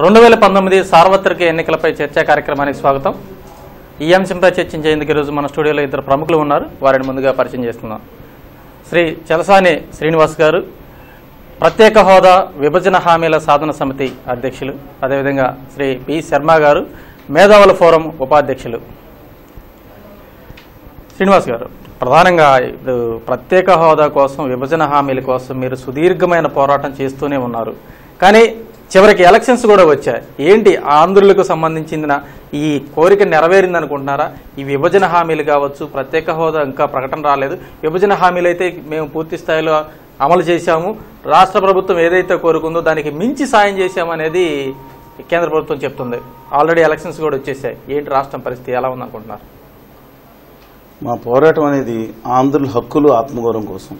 రెండు వేల పంతొమ్మిది సార్వత్రిక ఎన్నికలపై చర్చా కార్యక్రమానికి స్వాగతం ఈ అంశంపై చర్చించేందుకు ఈరోజు మన స్టూడియోలో ఇద్దరు ప్రముఖులు ఉన్నారు వారిని ముందుగా పరిచయం చేస్తున్నాం శ్రీ చలసాని శ్రీనివాస్ గారు ప్రత్యేక హోదా విభజన హామీల సాధన సమితి అధ్యక్షులు అదేవిధంగా శ్రీ పి శర్మ గారు మేధావుల ఫోరం ఉపాధ్యక్షులు శ్రీనివాస్ గారు ప్రధానంగా ఇప్పుడు ప్రత్యేక హోదా కోసం విభజన హామీల కోసం మీరు సుదీర్ఘమైన పోరాటం చేస్తూనే ఉన్నారు కానీ చివరికి ఎలక్షన్స్ కూడా వచ్చాయి ఏంటి ఆంధ్రులకు సంబంధించిన ఈ కోరిక నెరవేరింది అనుకుంటున్నారా ఈ విభజన హామీలు కావచ్చు ప్రత్యేక హోదా ఇంకా ప్రకటన రాలేదు విభజన హామీలు అయితే మేము పూర్తి స్థాయిలో అమలు చేశాము రాష్ట్ర ప్రభుత్వం ఏదైతే కోరుకుందో దానికి మించి సాయం చేశామనేది కేంద్ర ప్రభుత్వం చెప్తుంది ఆల్రెడీ ఎలక్షన్స్ కూడా వచ్చేసాయి ఏంటి రాష్ట్రం పరిస్థితి ఎలా ఉందనుకుంటున్నారు మా పోరాటం అనేది ఆంధ్రుల హక్కులు ఆత్మగౌరవం కోసం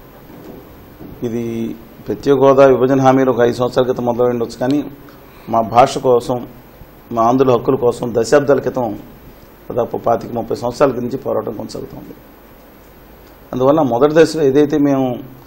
ఇది ప్రత్యేక హోదా విభజన హామీలు ఒక ఐదు సంవత్సరాల క్రితం మొదలై ఉండొచ్చు కానీ మా భాష కోసం మా ఆంధ్రుల హక్కుల కోసం దశాబ్దాల క్రితం దాదాపు పాతిక ముప్పై సంవత్సరాల కింద నుంచి పోరాటం కొనసాగుతుంది అందువల్ల మొదటి దశలో ఏదైతే మేము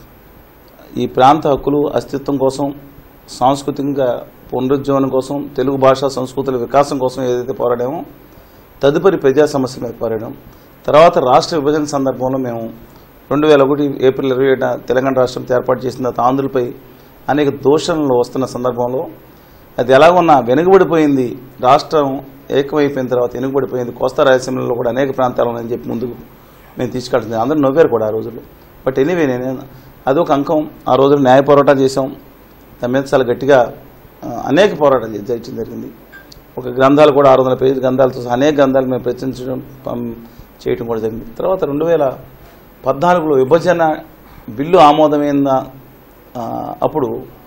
ఈ ప్రాంత హక్కులు అస్తిత్వం కోసం సాంస్కృతికంగా పునరుజ్జీవనం కోసం తెలుగు భాష సంస్కృతుల వికాసం కోసం ఏదైతే పోరాడామో తదుపరి ప్రజా సమస్యల మీద పోరాడాం తర్వాత రాష్ట్ర విభజన సందర్భంలో మేము రెండు వేల ఒకటి ఏప్రిల్ ఇరవై ఏడున తెలంగాణ రాష్ట్రం ఏర్పాటు చేసిన తర్వాత ఆంధ్రులపై అనేక దూషణలు వస్తున్న సందర్భంలో అది ఎలాగున్నా వెనుకబడిపోయింది రాష్ట్రం ఏకమైపోయిన తర్వాత వెనుకబడిపోయింది కోస్తా రాయలసీమలో కూడా అనేక ప్రాంతాలు ఉన్నాయని చెప్పి ముందుకు మేము తీసుకెళ్తుంది అందరూ నవ్వారు కూడా ఆ రోజుల్లో బట్ ఎనీవే నేను అదొక అంకం ఆ రోజుల్లో న్యాయ పోరాటం చేసాం దాని మీద చాలా గట్టిగా ఆ, అనేక పోరాటాలు చే- చేయడం జరిగింది ఒక గ్రంథాలు కూడా ఆరు వందల పేజీల గ్రంథాలతో సహా అనేక గ్రంథాలు మేము ప్రచురించడం పం- చేయడం కూడా జరిగింది తర్వాత రెండు వేల పద్నాలుగులో విభజన బిల్లు ఆమోదమైన ఆ, అప్పుడు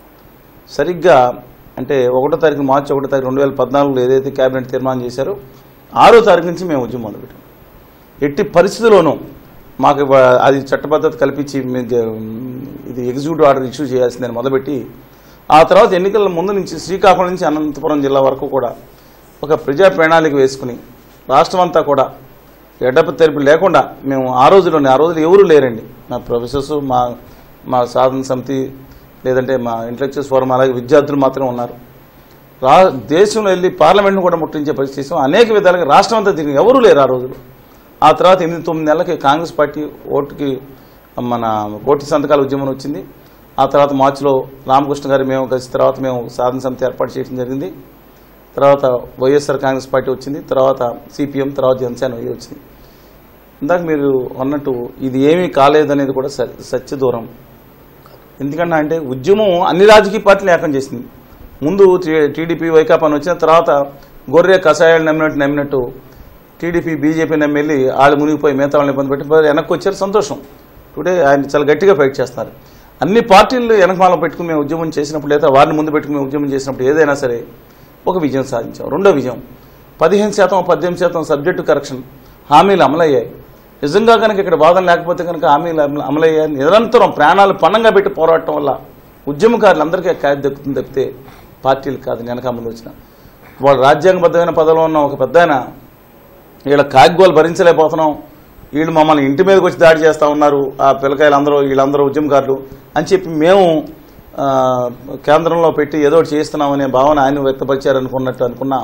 సరిగ్గా అంటే ఒకటో తారీఖు మార్చి ఒకటో తారీఖు రెండు వేల పద్నాలుగులో ఏదైతే కేబినెట్ తీర్మానం చేశారో ఆరో తారీఖు నుంచి మేము ఉద్యమం మొదలుపెట్టాం ఎట్టి పరిస్థితుల్లోనూ మాకు ఇవ- అది చట్టబద్ధత కల్పించి మీ- ఇది ఎగ్జిక్యూటివ్ ఆర్డర్ ఇష్యూ చేయాల్సిందని మొదలుపెట్టి ఆ తర్వాత ఎన్నికల ముందు నుంచి శ్రీకాకుళం నుంచి అనంతపురం జిల్లా వరకు కూడా ఒక ప్రజా ప్రణాళిక వేసుకుని రాష్ట్రం అంతా కూడా ఎడప తెరిపి లేకుండా మేము ఆ రోజుల్లోనే ఆ రోజులు ఎవరు లేరండి మా ప్రొఫెసర్స్ మా మా సాధన సమితి లేదంటే మా ఇంటలెక్చువల్స్ ఫోరం అలాగే విద్యార్థులు మాత్రమే ఉన్నారు రా దేశంలో వెళ్ళి పార్లమెంట్ను కూడా ముట్టించే పరిస్థితి చేసాం. అనేక విధాలుగా రాష్ట్రం అంతా తిరిగి ఎవరూ లేరు ఆ రోజులు ఆ తర్వాత ఎనిమిది తొమ్మిది నెలలకి కాంగ్రెస్ పార్టీ ఓటుకి మన కోటి సంతకాల ఉద్యమం వచ్చింది ఆ తర్వాత మార్చిలో రామకృష్ణ గారు మేము కలిసి తర్వాత మేము సాధన సమితి ఏర్పాటు చేయడం జరిగింది తర్వాత వైఎస్ఆర్ కాంగ్రెస్ పార్టీ వచ్చింది తర్వాత సిపిఎం తర్వాత జనసేన ఇవి వచ్చింది ఇందాక మీరు అన్నట్టు ఇది ఏమీ కాలేదనేది కూడా స- సత్య దూరం ఎందుకంటే అంటే ఉద్యమం అన్ని రాజకీయ పార్టీలు ఏకం చేసింది ముందు టీ- టీడీపీ వైకాపా అని వచ్చిన తర్వాత గొర్రె కషాయాలు నమ్మినట్టు నమ్మినట్టు టీడీపీ బీజేపీ నమ్మి వెళ్ళి వాళ్ళు మునిగిపోయి మిగతా వాళ్ళని ఇబ్బంది పెట్టి మరి వెనక్కి వచ్చారు సంతోషం టుడే ఆయన చాలా గట్టిగా ఫైట్ చేస్తున్నారు అన్ని పార్టీలు వెనకమాల పెట్టుకుని మేము ఉద్యమం చేసినప్పుడు లేదా వారిని ముందు పెట్టుకుని మేము ఉద్యమం చేసినప్పుడు ఏదైనా సరే ఒక విజయం సాధించాం రెండో విజయం పదిహేను శాతం పద్దెనిమిది శాతం సబ్జెక్టు కరెక్షన్ హామీలు అమలయ్యాయి నిజంగా కనుక ఇక్కడ వాదన లేకపోతే కనుక హామీలు అమలు- అమలయ్యాయి నిరంతరం ప్రాణాలు పణంగా పెట్టి పోరాటం వల్ల ఉద్యమకారులందరికీ ఖాయం దక్కుతుంది తప్పితే పార్టీలు కాదు వెనక ముందు వచ్చిన వాళ్ళు రాజ్యాంగబద్ధమైన పదవిలో ఉన్న ఒక పెద్ద ఆయన వీళ్ళ కాగ్గోలు భరించలేకపోతున్నాం వీళ్ళు మమ్మల్ని ఇంటి మీదకి వచ్చి దాడి చేస్తూ ఉన్నారు ఆ పిల్లకాయలు అందరూ వీళ్ళందరూ ఉద్యమకారులు అని చెప్పి మేము ఆ, కేంద్రంలో పెట్టి ఏదో ఒకటి చేస్తున్నామనే భావన ఆయన వ్యక్తపరిచారనుకున్నట్టు అనుకున్నా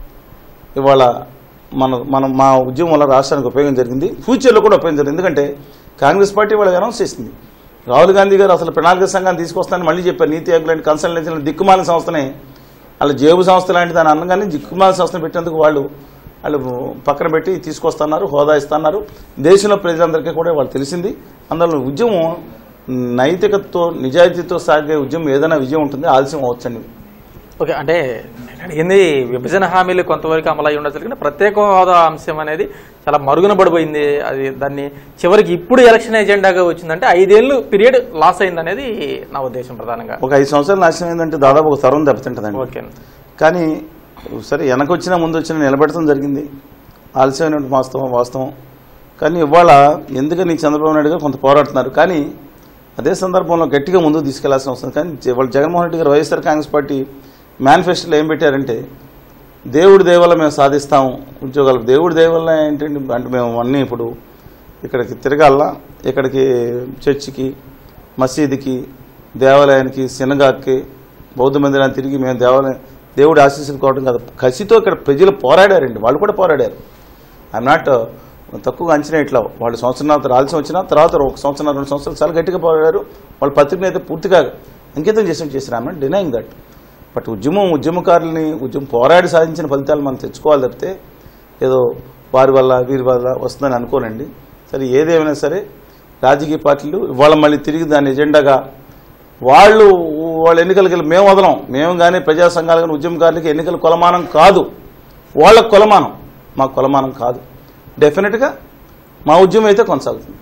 ఇవాళ మన మనం మా ఉద్యమం వల్ల రాష్ట్రానికి ఉపయోగం జరిగింది ఫ్యూచర్లో కూడా ఉపయోగం జరిగింది ఎందుకంటే కాంగ్రెస్ పార్టీ వాళ్ళకి అనౌన్స్ చేసింది రాహుల్ గాంధీ గారు అసలు ప్రణాళిక సంఘాన్ని తీసుకొస్తానని మళ్ళీ చెప్పారు నీతి ఆయోగ్ లాంటి కన్సల్టెన్సీ దిక్కుమాలిన సంస్థనే వాళ్ళ జేబు సంస్థ లాంటి దాని అనగానే దిక్కుమాలిన సంస్థను పెట్టినందుకు వాళ్ళు వాళ్ళు పక్కన పెట్టి తీసుకొస్తున్నారు హోదా ఇస్తున్నారు దేశంలో ప్రజలందరికీ కూడా వాళ్ళు తెలిసింది అందులో ఉద్యమం నైతికతతో నిజాయితీతో సాగే ఉద్యమం ఏదైనా విజయం ఉంటుంది ఆలస్యం అవచ్చండి ఓకే అంటే నేను అడిగింది విభజన హామీలు కొంతవరకు అమలు అయి ఉండొచ్చు కానీ ప్రత్యేక హోదా అంశం అనేది చాలా మరుగున పడిపోయింది అది దాన్ని చివరికి ఇప్పుడు ఎలక్షన్ ఎజెండాగా వచ్చిందంటే ఐదేళ్ళు పీరియడ్ లాస్ అయింది అనేది నా ఉద్దేశం ప్రధానంగా ఒక ఐదు సంవత్సరాలు నాశనం ఏంటంటే దాదాపు ఒక తరం దెబ్బతింటుందండి ఓకే కానీ సరే వెనక వచ్చినా ముందు వచ్చినా నిలబెట్టడం జరిగింది ఆలస్యమైన వాస్తవం వాస్తవం కానీ ఇవాళ ఎందుకని చంద్రబాబు నాయుడు గారు కొంత పోరాడుతున్నారు కానీ అదే సందర్భంలో గట్టిగా ముందుకు తీసుకెళ్లాల్సిన అవసరం ఉంది. కానీ జ- వాళ్ళ జగన్మోహన్ రెడ్డి గారు వైఎస్ఆర్ కాంగ్రెస్ పార్టీ మేనిఫెస్టోలో ఏం పెట్టారంటే దేవుడి దేవల్ల మేము సాధిస్తాం ఉద్యోగాలు దేవుడి దేవల్ల ఏంటంటే అంటే మేము అన్నీ ఇప్పుడు ఇక్కడికి తిరగాల ఇక్కడికి చర్చికి మసీదుకి దేవాలయానికి సినగాకి బౌద్ధ మందిరాన్ని తిరిగి మేము దేవాలయం దేవుడి ఆశీస్సులు కోవడం కాదు కసితో ఇక్కడ ప్రజలు పోరాడారండి వాళ్ళు కూడా పోరాడారు ఐఎమ్ నాట్ తక్కువగా అంచనా ఇట్లా వాళ్ళు సంవత్సరం ఆలస్యం వచ్చిన తర్వాత ఒక సంవత్సరం రెండు సంవత్సరాలు చాలా గట్టిగా పోరాడారు వాళ్ళ పత్రికను అయితే పూర్తిగా అంకితం చేసి చేశారు I'm not denying that but ఉద్యమం ఉద్యమకారులని ఉద్యమం పోరాడి సాధించిన ఫలితాలు మనం తెచ్చుకోవాలి తప్పితే ఏదో వారి వల్ల వీరి వల్ల వస్తుందని అనుకోనండి సరే ఏదేమైనా సరే రాజకీయ పార్టీలు ఇవాళ మళ్ళీ తిరిగి దాని ఎజెండాగా వాళ్ళు వాళ్ళ ఎన్నికలకి వెళ్ళి మేము వదలం మేము కానీ ప్రజా సంఘాలు కానీ ఉద్యమకారులకి ఎన్నికల కొలమానం కాదు వాళ్ళ కొలమానం మా కొలమానం కాదు డెఫినెట్గా మా ఉద్యమం అయితే కొనసాగుతుంది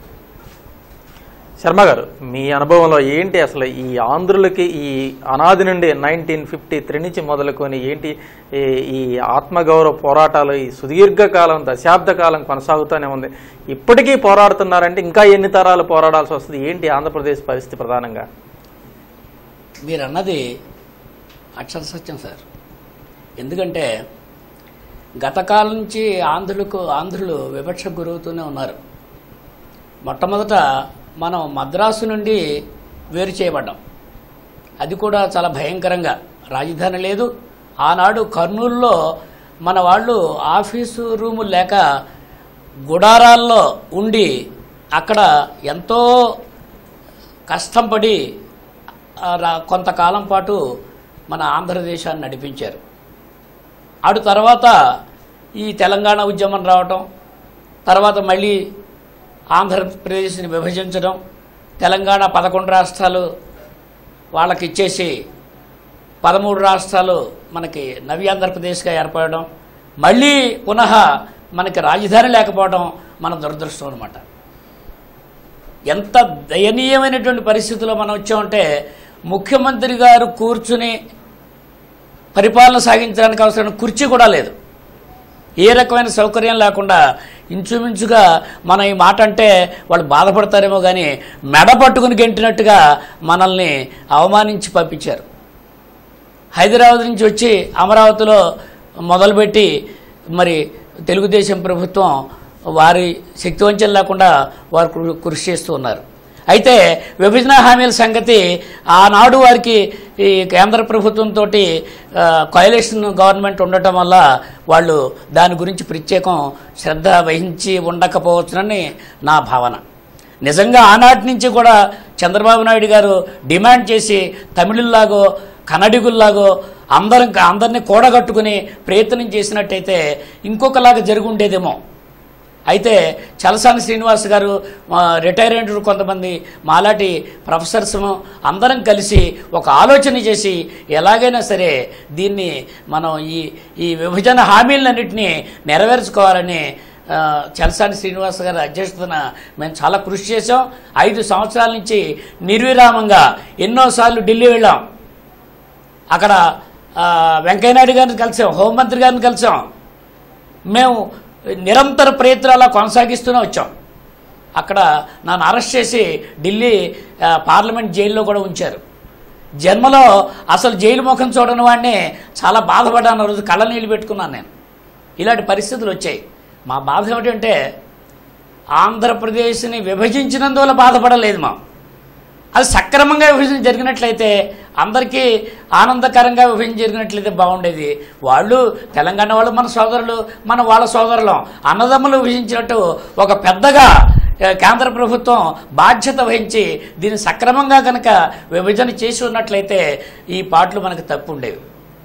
శర్మ గారు మీ అనుభవంలో ఏంటి అసలు ఈ ఆంధ్రులకి ఈ అనాది నుండి నైన్టీన్ ఫిఫ్టీ త్రీ నుంచి మొదలుకొని ఏంటి ఈ- ఈ ఆత్మగౌరవ పోరాటాలు ఈ సుదీర్ఘకాలం దశాబ్ద కాలం కొనసాగుతూనే ఉంది ఇప్పటికీ పోరాడుతున్నారంటే ఇంకా ఎన్ని తరాలు పోరాడాల్సి వస్తుంది ఏంటి ఆంధ్రప్రదేశ్ పరిస్థితి ప్రధానంగా మీరు అన్నది అక్షర సత్యం సార్ ఎందుకంటే గత కాలం నుంచి ఆంధ్రులకు ఆంధ్రులు వివక్షకు గురవుతూనే ఉన్నారు మొట్టమొదట మనం మద్రాసు నుండి వేరు చేయబడ్డాం అది కూడా చాలా భయంకరంగా రాజధాని లేదు ఆనాడు కర్నూలులో మన వాళ్ళు ఆఫీసు రూములు లేక గుడారాల్లో ఉండి అక్కడ ఎంతో కష్టం పడి ఆ, రా- కొంతకాలం పాటు మన ఆంధ్రదేశాన్ని నడిపించారు ఆడు తర్వాత ఈ తెలంగాణ ఉద్యమం రావటం తర్వాత మళ్ళీ ఆంధ్రప్రదేశ్ని విభజించడం తెలంగాణ పదకొండు రాష్ట్రాలు వాళ్ళకి ఇచ్చేసి పదమూడు రాష్ట్రాలు మనకి నవి ఆంధ్రప్రదేశ్గా ఏర్పడడం మళ్ళీ పునః మనకి రాజధాని లేకపోవడం మన దురదృష్టం అనమాట ఎంత దయనీయమైనటువంటి పరిస్థితిలో మనం వచ్చామంటే ముఖ్యమంత్రి గారు కూర్చుని పరిపాలన సాగించడానికి అవసరమైన కుర్చీ కూడా లేదు ఏ రకమైన సౌకర్యం లేకుండా ఇంచుమించుగా మనం ఈ మాట అంటే వాళ్ళు బాధపడతారేమో కానీ మెడ పట్టుకుని గెంటినట్టుగా మనల్ని అవమానించి పంపించారు హైదరాబాద్ నుంచి వచ్చి అమరావతిలో మొదలుపెట్టి మరి తెలుగుదేశం ప్రభుత్వం వారి శక్తివంచన లేకుండా వారు కృ- కృషి చేస్తూ ఉన్నారు అయితే విభజన హామీల సంగతి ఆనాడు వారికి ఈ కేంద్ర ప్రభుత్వంతో కోయలేషన్ గవర్నమెంట్ ఉండటం వల్ల వాళ్ళు దాని గురించి ప్రత్యేకం శ్రద్ధ వహించి ఉండకపోవచ్చునని నా భావన నిజంగా ఆనాటి నుంచి కూడా చంద్రబాబు నాయుడు గారు డిమాండ్ చేసి తమిళుల్లాగో కన్నడిగుల్లాగో అందరం అందరినీ కూడగట్టుకుని ప్రయత్నం చేసినట్టయితే ఇంకొకలాగా జరిగి ఉండేదేమో అయితే చలసాని శ్రీనివాస్ గారు ఆ, రిటైర్ అయిన కొంతమంది మాలాటి ప్రొఫెసర్స్ అందరం కలిసి ఒక ఆలోచన చేసి ఎలాగైనా సరే దీన్ని మనం ఈ ఈ విభజన హామీలన్నింటినీ నెరవేర్చుకోవాలని ఆ, చలసాని శ్రీనివాస్ గారి అధ్యక్షతన మేము చాలా కృషి చేసాం ఐదు సంవత్సరాల నుంచి నిర్విరామంగా ఎన్నోసార్లు ఢిల్లీ వెళ్ళాం అక్కడ ఆ, వెంకయ్యనాయుడు గారిని కలిసాం హోంమంత్రి గారిని కలిసాం మేము నిరంతర ప్రయత్నాలు అలా కొనసాగిస్తూనే వచ్చాం అక్కడ నన్ను అరెస్ట్ చేసి ఢిల్లీ ఆ, పార్లమెంట్ జైల్లో కూడా ఉంచారు జన్మలో అసలు జైలు ముఖం చూడని వాడిని చాలా బాధపడ్డాను ఆ రోజు కళ్ళ నీళ్ళు పెట్టుకున్నాను నేను ఇలాంటి పరిస్థితులు వచ్చాయి మా బాధ ఏమిటంటే ఆంధ్రప్రదేశ్ని విభజించినందువల్ల బాధపడలేదు మా అది సక్రమంగా విభజన జరిగినట్లయితే అందరికీ ఆనందకరంగా విభజన జరిగినట్లయితే బాగుండేది వాళ్ళు తెలంగాణ వాళ్ళు మన సోదరులు మన వాళ్ళ సోదరులం అన్నదమ్ములు విభజించినట్టు ఒక పెద్దగా ఆ, కేంద్ర ప్రభుత్వం బాధ్యత వహించి దీన్ని సక్రమంగా కనుక విభజన చేసి ఉన్నట్లయితే ఈ పాటలు మనకు తప్పు ఉండేవి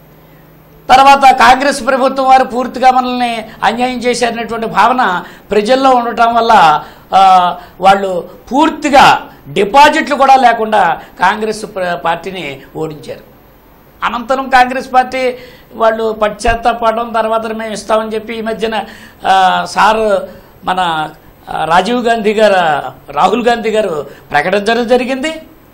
తర్వాత కాంగ్రెస్ ప్రభుత్వం వారు పూర్తిగా మనల్ని అన్యాయం చేశారనేటువంటి భావన ప్రజల్లో ఉండటం వల్ల ఆ, వాళ్ళు పూర్తిగా డిపాజిట్లు కూడా లేకుండా కాంగ్రెస్ ప్ర- పార్టీని ఓడించారు అనంతరం కాంగ్రెస్ పార్టీ వాళ్ళు పశ్చాత్తాపడడం తర్వాత మేము ఇస్తామని చెప్పి ఈ మధ్యన ఆ, సార్ మన ఆ, రాజీవ్ గాంధీ గారు రాహుల్ గాంధీ గారు ప్రకటించడం జరిగింది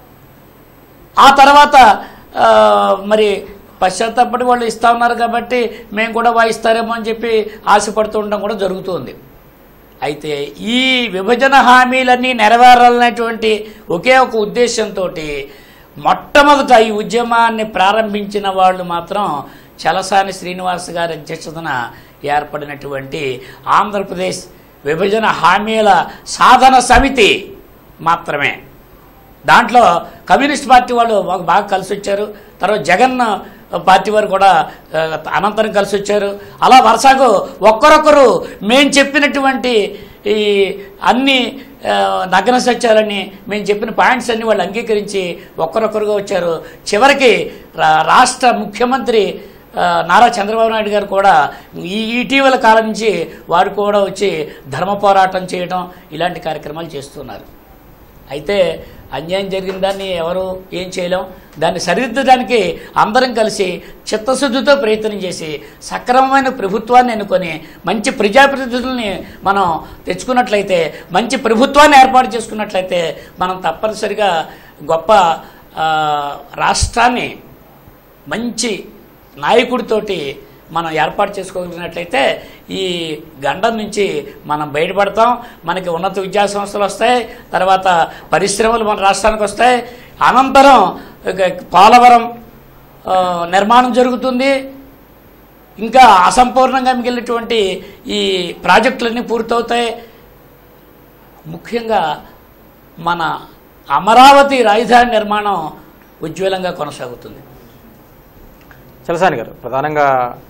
ఆ తర్వాత ఆ, మరి పశ్చాత్తాపడి వాళ్ళు ఇస్తా ఉన్నారు కాబట్టి మేము కూడా వాయిస్తారేమో అని చెప్పి ఆశపడుతూ ఉండడం కూడా జరుగుతుంది అయితే ఈ విభజన హామీలన్నీ నెరవేరాలనేటువంటి ఒకే ఒక ఉద్దేశంతో మొట్టమొదట ఈ ఉద్యమాన్ని ప్రారంభించిన వాళ్ళు మాత్రం చలసాని శ్రీనివాస్ గారి అధ్యక్షతన ఏర్పడినటువంటి ఆంధ్రప్రదేశ్ విభజన హామీల సాధన సమితి మాత్రమే దాంట్లో కమ్యూనిస్ట్ పార్టీ వాళ్ళు మాకు బాగా కలిసి వచ్చారు తర్వాత జగన్ పార్టీ వారు కూడా ఆ, అనంతరం కలిసి వచ్చారు అలా వరుసకు ఒక్కరొక్కరు మేము చెప్పినటువంటి ఈ అన్ని ఆ, నగ్న సత్యాలని మేము చెప్పిన పాయింట్స్ అన్ని వాళ్ళు అంగీకరించి ఒక్కరొక్కరుగా వచ్చారు చివరికి రా- రాష్ట్ర ముఖ్యమంత్రి ఆ, నారా చంద్రబాబు నాయుడు గారు కూడా ఈ ఇటీవల కాలం నుంచి వారు కూడా వచ్చి ధర్మ పోరాటం చేయడం ఇలాంటి కార్యక్రమాలు చేస్తున్నారు అయితే అన్యాయం జరిగిన దాన్ని ఎవరు ఏం చేయలేం దాన్ని సరిదిద్దడానికి అందరం కలిసి చిత్తశుద్ధితో ప్రయత్నం చేసి సక్రమమైన ప్రభుత్వాన్ని ఎన్నుకొని మంచి ప్రజాప్రతినిధుల్ని మనం తెచ్చుకున్నట్లయితే మంచి ప్రభుత్వాన్ని ఏర్పాటు చేసుకున్నట్లయితే మనం తప్పనిసరిగా గొప్ప ఆ, రాష్ట్రాన్ని మంచి నాయకుడితోటి మనం ఏర్పాటు చేసుకోగలిగినట్లయితే ఈ గండం నుంచి మనం బయటపడతాం మనకి ఉన్నత విద్యా సంస్థలు వస్తాయి తర్వాత పరిశ్రమలు మన రాష్ట్రానికి వస్తాయి అనంతరం ఇక పోలవరం ఆ, నిర్మాణం జరుగుతుంది ఇంకా అసంపూర్ణంగా మిగిలినటువంటి ఈ ప్రాజెక్టులన్నీ పూర్తవుతాయి ముఖ్యంగా మన అమరావతి రాజధాని నిర్మాణం ఉజ్వలంగా కొనసాగుతుంది చలసాని గారు ప్రధానంగా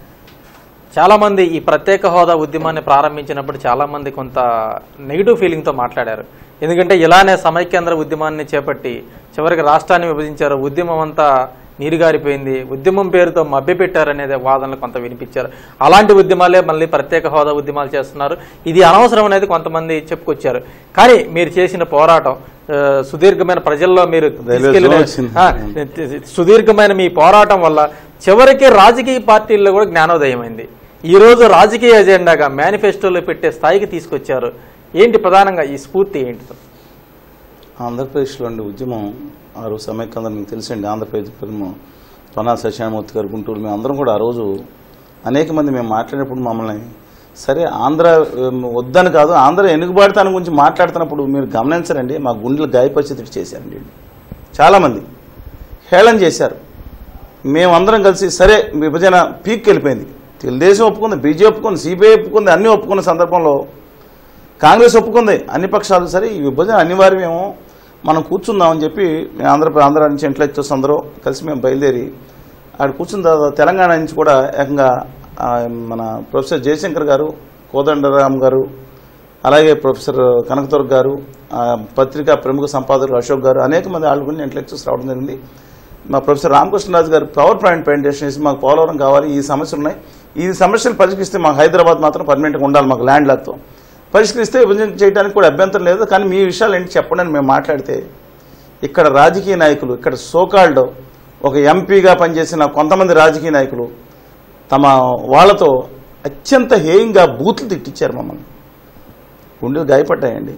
చాలామంది ఈ ప్రత్యేక హోదా ఉద్యమాన్ని ప్రారంభించినప్పుడు చాలామంది కొంత నెగిటివ్ ఫీలింగ్తో మాట్లాడారు ఎందుకంటే ఇలానే సమైక్యాంధ్ర ఉద్యమాన్ని చేపట్టి చివరికి రాష్ట్రాన్ని విభజించారు ఉద్యమం అంతా నీరుగారిపోయింది ఉద్యమం పేరుతో మభ్యపెట్టారనేది వాదనలు కొంత వినిపించారు అలాంటి ఉద్యమాలే మళ్ళీ ప్రత్యేక హోదా ఉద్యమాలు చేస్తున్నారు ఇది అనవసరం అనేది కొంతమంది చెప్పుకొచ్చారు కానీ మీరు చేసిన పోరాటం ఆ, సుదీర్ఘమైన ప్రజల్లో మీరు రైల్వే తీసుకెళ్లిన- జోన్ వచ్చింది. ఆ, సుదీర్ఘమైన మీ పోరాటం వల్ల చివరికి రాజకీయ పార్టీల్లో కూడా జ్ఞానోదయమైంది ఈ రోజు రాజకీయ ఎజెండాగా మేనిఫెస్టోలో పెట్టే స్థాయికి తీసుకొచ్చారు ఏంటి ప్రధానంగా ఈ స్ఫూర్తి ఏంటి ఆంధ్రప్రదేశ్లో ఉండే ఉద్యమం ఆ రోజు సమైక్యాంధ్ర మీకు తెలుసండి ఆంధ్రప్రదేశ్ ఉద్యమం తొనా సత్యనారాయణమూర్తి గారు గుంటూరు మేము అందరం కూడా ఆ రోజు అనేక మంది మేము మాట్లాడినప్పుడు మమ్మల్ని సరే ఆంధ్ర ఉమ్, వద్దని కాదు ఆంధ్ర ఎన్నుకుబాటుతాని గురించి మాట్లాడుతున్నప్పుడు మీరు గమనించరండి మా గుండెలు గాయపరిచేటట్టు చేశారండి చాలామంది హేళన చేశారు మేమందరం కలిసి సరే విభజన పీక్ వెళ్ళిపోయింది తెలుగుదేశం ఒప్పుకుంది బీజేపీ ఒప్పుకుంది సిపిఐ ఒప్పుకుంది అన్నీ ఒప్పుకున్న సందర్భంలో కాంగ్రెస్ ఒప్పుకుంది అన్ని పక్షాలు సరే ఈ విభజన అనివార్యమేమో మనం కూర్చుందామని చెప్పి మేము ఆంధ్ర ఆంధ్ర నుంచి ఇంటలెక్చువల్స్ అందరూ కలిసి మేము బయలుదేరి ఆడ కూర్చున్న తర్వాత తెలంగాణ నుంచి కూడా ఏకంగా ఆ, మన ప్రొఫెసర్ జయశంకర్ గారు కోదండరామ్ గారు అలాగే ప్రొఫెసర్ కనకదుర్గ గారు ఆ, పత్రికా ప్రముఖ సంపాదకులు అశోక్ గారు అనేక మంది వాళ్ళు కూడా ఇంటలెక్చువల్స్ రావడం జరిగింది మా ప్రొఫెసర్ రామకృష్ణరాజు గారు పవర్ పాయింట్ ప్రజెంటేషన్ చేసి మాకు పోలవరం కావాలి ఈ సమస్యలు ఉన్నాయి ఈ సమస్యలు పరిష్కరిస్తే మాకు హైదరాబాద్ మాత్రం పర్మనెంట్గా ఉండాలి మాకు ల్యాండ్ లాక్తో పరిష్కరిస్తే విభజన చేయడానికి కూడా అభ్యంతరం లేదు కానీ మీ విషయాలు ఏంటి చెప్పండి అని మేము మాట్లాడితే ఇక్కడ రాజకీయ నాయకులు ఇక్కడ సోకాల్డ్ ఒక ఎంపీగా పనిచేసిన కొంతమంది రాజకీయ నాయకులు తమ వాళ్ళతో అత్యంత హేయంగా బూతులు తిట్టించారు మమ్మల్ని గుండెలు గాయపడ్డాయండి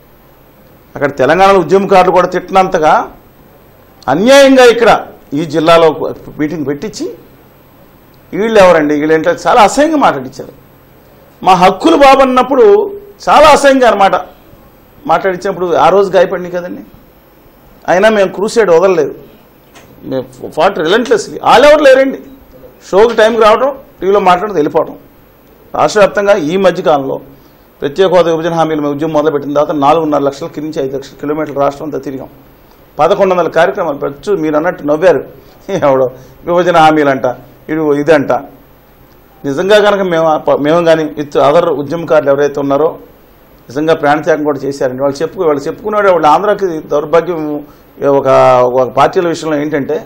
అక్కడ తెలంగాణలో ఉద్యమకారులు కూడా తిట్టినంతగా అన్యాయంగా ఇక్కడ ఈ జిల్లాలో మీటింగ్ పెట్టించి వీళ్ళు ఎవరండి వీళ్ళు ఏంటో చాలా అసహ్యంగా మాట్లాడించారు మా హక్కులు బాబన్నప్పుడు చాలా అసహ్యంగా అనమాట మాట్లాడించినప్పుడు ఆ రోజు గాయపడింది కదండి అయినా మేము క్రూసైడ్ వదలలేదు మేము ఫాట్ రిలెంట్లెస్లీ వాళ్ళు ఎవరు లేరండి షోకి టైంకి రావడం టీవీలో మాట్లాడడం వెళ్ళిపోవడం రాష్ట్ర వ్యాప్తంగా ఈ మధ్యకాలంలో ప్రత్యేక హోదా విభజన హామీల మీద ఉద్యమం మొదలుపెట్టిన తర్వాత నాలుగున్నర లక్షల కింద నుంచి ఐదు లక్షల కిలోమీటర్ల రాష్ట్రం అంతా తిరిగాం పదకొండు వందల కార్యక్రమాలు ప్రతి మీరు అన్నట్టు నవ్వారు ఎవడో విభజన హామీలంట ఇది ఇదంట నిజంగా కనుక మేము మేము కానీ విత్ అదర్ ఉద్యమకారులు ఎవరైతే ఉన్నారో నిజంగా ప్రాణత్యాగం కూడా చేశారండి వాళ్ళు చెప్పు వాళ్ళు చెప్పుకునేవాడు వాళ్ళు ఆంధ్రాకి దౌర్భాగ్యం ఒక ఒక పార్టీల విషయంలో ఏంటంటే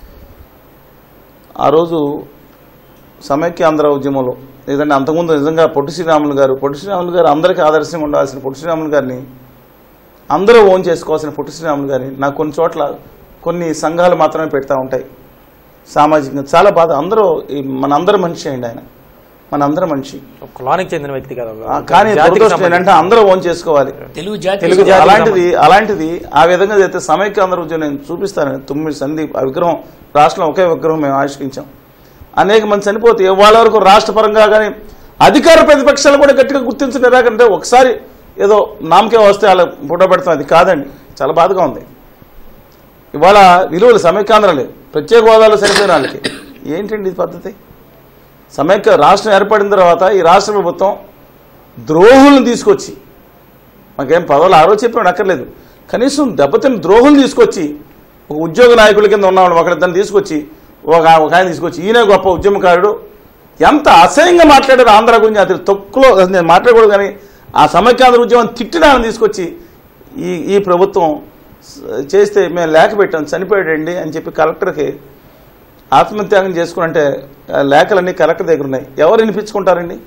ఆ రోజు సమైక్య ఆంధ్ర ఉద్యమంలో లేదంటే అంతకుముందు నిజంగా పొట్టి శ్రీరాములు గారు పొట్టి శ్రీరాములు గారు అందరికీ ఆదర్శంగా ఉండాల్సిన పొట్టి శ్రీరాములు గారిని అందరూ ఓన్ చేసుకోవాల్సిన పొట్టి శ్రీరాములు గారిని నాకు కొన్ని చోట్ల కొన్ని సంఘాలు మాత్రమే పెడతా ఉంటాయి సామాజికంగా చాలా బాధ అందరూ ఈ మనందరూ మనిషి అండి ఆయన మనందరం మనిషి ఒక కులానికి చెందిన వ్యక్తి కదా ఆ, కానీ జాతికి దురదృష్టం సంబంధించి- ఏంటంటే అందరూ ఓన్ చేసుకోవాలి తెలుగు జాతి తెలుగు జాతి- అలాంటిది అలాంటిది ఆ విధంగా అయితే సమైక్య ఆంధ్ర ఉద్యమం నేను చూపిస్తాను తొమ్మిది సంధి ఆ విగ్రహం రాష్ట్రంలో ఒకే విగ్రహం మేము ఆవిష్కరించాం అనేక మంది చనిపోతే వాళ్ళ వరకు రాష్ట్ర పరంగా కానీ అధికార ప్రతిపక్షాలు కూడా గట్టిగా గుర్తించిన ఎలాగంటే ఒకసారి ఏదో నామకే వస్తే వాళ్ళ ఫోటో పెడతాం అది కాదండి చాలా బాధగా ఉంది ఇవాళ విలువలు సమైక్యాంధ్రలే ప్రత్యేక హోదాలో సరిపోయిన వాళ్ళకి ఏంటండి ఇది పద్ధతి సమైక్య రాష్ట్రం ఏర్పడిన తర్వాత ఈ రాష్ట్ర ప్రభుత్వం ద్రోహులను తీసుకొచ్చి మాకేం పదవులు ఆ రోజు చెప్పినాడు అక్కర్లేదు కనీసం దెబ్బతిన్న ద్రోహులు తీసుకొచ్చి ఒక ఉద్యోగ నాయకుల కింద ఉన్నవాడు ఒకరిద్దరిని తీసుకొచ్చి ఒక ఒక ఆయన తీసుకొచ్చి ఈయన గొప్ప ఉద్యమకారుడు ఎంత అసహ్యంగా మాట్లాడారు ఆంధ్ర గురించి అది తొక్కులో అసలు నేను మాట్లాడకూడదు కానీ ఆ సమైక్యాంధ్ర ఉద్యమం తిట్టిన ఆయన తీసుకొచ్చి ఈ ఈ ప్రభుత్వం స- చేస్తే మేము లేఖ పెట్టాం చనిపోయాడండి అని చెప్పి కలెక్టర్కి ఆత్మత్యాగం చేసుకునంటే ఆ లేఖలన్నీ కలెక్టర్ దగ్గర ఉన్నాయి ఎవరు వినిపించుకుంటారండి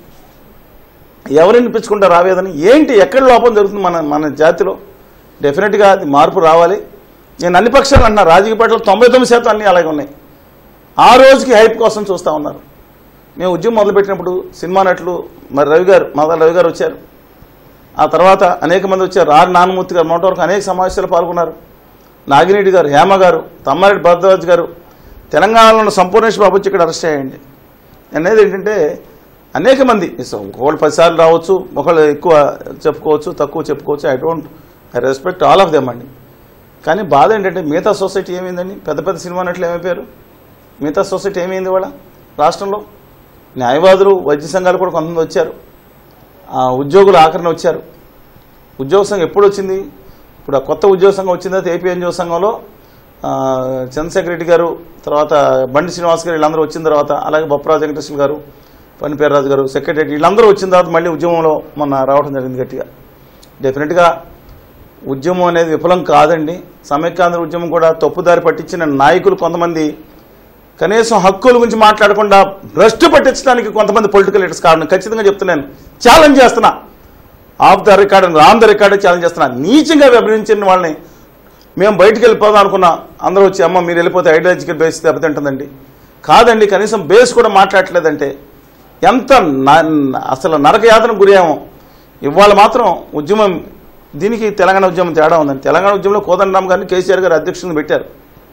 ఎవరు వినిపించుకుంటారు ఆవేదన ఏంటి ఎక్కడ లోపం జరుగుతుంది మన మన జాతిలో డెఫినెట్గా అది మార్పు రావాలి నేను అన్ని పక్షాలు అన్నా రాజకీయ పార్టీలు తొంభై తొమ్మిది శాతం అన్నీ అలాగే ఉన్నాయి ఆ రోజుకి హైప్ కోసం చూస్తూ ఉన్నారు మేము ఉద్యమం మొదలుపెట్టినప్పుడు సినిమా నటులు మరి రవి గారు మాదా రవి గారు వచ్చారు ఆ తర్వాత అనేక మంది వచ్చారు ఆర్ నానమూర్తి గారు మొన్నటి వరకు అనేక సమావేశాలు పాల్గొన్నారు నాగిరెడ్డి గారు హేమ గారు తమ్మారెడ్డి భరద్వాజ్ గారు తెలంగాణలో ఉన్న సంపూర్ణేష్ బాబు వచ్చి ఇక్కడ అరెస్ట్ అయ్యండి అనేది ఏంటంటే అనేక మంది సో ఒకళ్ళు పదిసార్లు రావచ్చు ఒకళ్ళు ఎక్కువ చెప్పుకోవచ్చు తక్కువ చెప్పుకోవచ్చు I don't I respect all of them అండి కానీ బాధ ఏంటంటే మిగతా సొసైటీ ఏమైందండి పెద్ద పెద్ద సినిమా నటులు ఏమైపోయారు మిగతా సొసైటీ ఏమైంది వాళ్ళ రాష్ట్రంలో న్యాయవాదులు వైద్య సంఘాలు కూడా కొంతమంది వచ్చారు ఆ ఉద్యోగులు ఆఖరణ వచ్చారు ఉద్యోగ సంఘం ఎప్పుడు వచ్చింది ఇప్పుడు ఆ కొత్త ఉద్యోగ సంఘం వచ్చిందా ఏపీ ఉద్యోగ సంఘంలో ఆ, చంద్రశేఖర్ రెడ్డి గారు తర్వాత బండి శ్రీనివాస్ గారు వీళ్ళందరూ వచ్చిన తర్వాత అలాగే బొప్పరాజు వెంకటేశ్వర గారు పనిపేరరాజు గారు సెక్రటరీ వీళ్ళందరూ వచ్చిన తర్వాత మళ్ళీ ఉద్యమంలో మొన్న రావడం జరిగింది గట్టిగా డెఫినెట్గా ఉద్యమం అనేది విఫలం కాదండి సమైక్యాంధ్ర ఉద్యమం కూడా తప్పుదారి పట్టించిన నాయకులు కొంతమంది కనీసం హక్కుల గురించి మాట్లాడకుండా భ్రష్టు పట్టించడానికి కొంతమంది పొలిటికల్ లీడర్స్ కారణం ఖచ్చితంగా చెప్తున్నాను ఛాలెంజ్ చేస్తున్నా off the record ram the record challenge చేస్తున్నా నీచంగా విభజించిన వాళ్ళని మేము బయటికి వెళ్ళిపోదాం అనుకున్నా అందరూ వచ్చి అమ్మ మీరు వెళ్ళిపోతే ఐడియాలజికల్ బేస్ దెబ్బతింటుందండి కాదండి కనీసం బేస్ కూడా మాట్లాడట్లేదంటే ఎంత న- అసలు నరక యాతన గురయ్యామో ఇవాళ మాత్రం ఉద్యమం దీనికి తెలంగాణ ఉద్యమం తేడా ఉందండి తెలంగాణ ఉద్యమంలో కోదండరామ్ గారిని కేసీఆర్ గారు అధ్యక్షులను పెట్టారు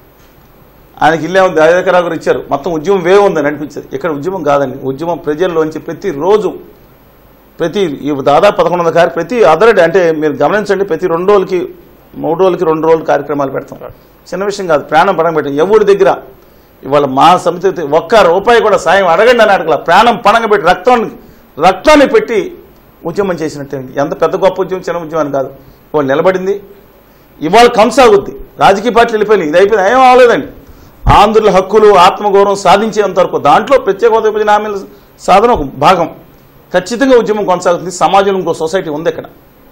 ఆయనకి ఇల్లే ఉంది అధికారాలు గారు ఇచ్చారు మొత్తం ఉద్యమం వే ఉందని అనిపించేది ఇక్కడ ఉద్యమం కాదండి ఉద్యమం ప్రజల్లోంచి ప్రతిరోజు ప్రతి ఈ దాదాపు పదకొండు వందల కార్య ప్రతి అదర్ డే అంటే మీరు గమనించండి ప్రతి రెండు రోజులకి మూడు రోజులకి రెండు రోజులు కార్యక్రమాలు పెడతాం చిన్న విషయం కాదు ప్రాణం పణం పెట్టాం ఎవరి దగ్గర ఇవాళ మా సమితి ఒక్క రూపాయి కూడా సాయం అడగండి అని అడగల ప్రాణం పణంగా పెట్టి రక్తాన్ని రక్తాన్ని పెట్టి ఉద్యమం చేసినట్టే ఎంత పెద్ద గొప్ప ఉద్యమం చిన్న ఉద్యమం అని కాదు ఇవాళ నిలబడింది ఇవాళ కొనసాగుద్ది రాజకీయ పార్టీలు వెళ్ళిపోయినాయి ఇది అయిపోయింది ఏం అవ్వలేదండి ఆంధ్రుల హక్కులు ఆత్మగౌరవం సాధించేంత వరకు దాంట్లో ప్రత్యేక హోదా విభజన హామీల సాధన ఒక భాగం ఖచ్చితంగా ఉద్యమం కొనసాగుతుంది సమాజంలో ఇంకో సొసైటీ ఉంది ఇక్కడ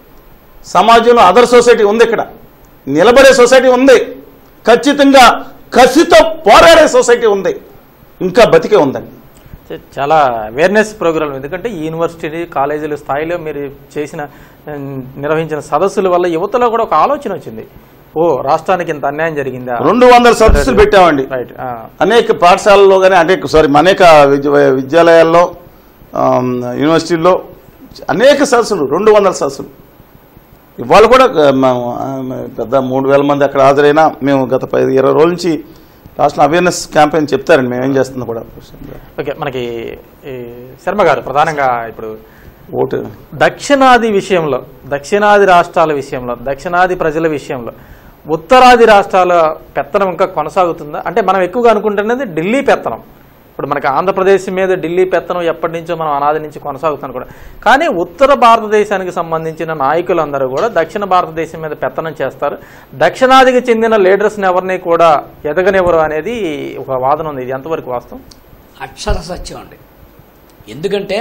సమాజంలో అదర్ సొసైటీ ఉంది ఇక్కడ నిలబడే సొసైటీ ఉంది ఖచ్చితంగా కసితో పోరాడే సొసైటీ ఉంది ఇంకా బతికే ఉందండి చ- చాలా అవేర్నెస్ ప్రోగ్రాం ఎందుకంటే ఈ యూనివర్సిటీ కాలేజీల స్థాయిలో మీరు చేసిన ఉమ్, నిర్వహించిన సదస్సుల వల్ల యువతలో కూడా ఒక ఆలోచన వచ్చింది ఓ రాష్ట్రానికి ఇంత అన్యాయం జరిగిందా రెండు వందల సదస్సులు పెట్టామండి రైట్ ఆ. అనేక పాఠశాలల్లో కానీ అనేక సారీ అనేక విద్య- విద్యాలయాల్లో ఆమ్, యూనివర్సిటీల్లో అనేక సదస్సులు రెండు వందల సదస్సులు ఇవాళ కూడా ఆ, మేము, ఆ, పెద్ద మూడు వేల మంది అక్కడ హాజరైనా మేము గత పది ఇరవై రోజుల నుంచి రాష్ట్ర అవేర్నెస్ క్యాంపెయిన్ చెప్తారండి మేము ఏం చేస్తుంది కూడా ఓకే మనకి ఈ శర్మ గారు ప్రధానంగా ఇప్పుడు ఓటు దక్షిణాది విషయంలో దక్షిణాది రాష్ట్రాల విషయంలో దక్షిణాది ప్రజల విషయంలో ఉత్తరాది రాష్ట్రాల పెత్తనం ఇంకా కొనసాగుతుందా అంటే మనం ఎక్కువగా అనుకుంటున్నది ఢిల్లీ పెత్తనం ఇప్పుడు మనకి ఆంధ్రప్రదేశ్ మీద ఢిల్లీ పెత్తనం ఎప్పటి నుంచో మనం అనాది నుంచి కొనసాగుతుంది కూడా కానీ ఉత్తర భారతదేశానికి సంబంధించిన నాయకులందరూ కూడా దక్షిణ భారతదేశం మీద పెత్తనం చేస్తారు దక్షిణాదికి చెందిన లీడర్స్ని ఎవరిని కూడా ఎదగనివ్వరు అనేది ఒక వాదన ఉంది ఇది ఎంతవరకు వాస్తవం అక్షర సత్యం అండి ఎందుకంటే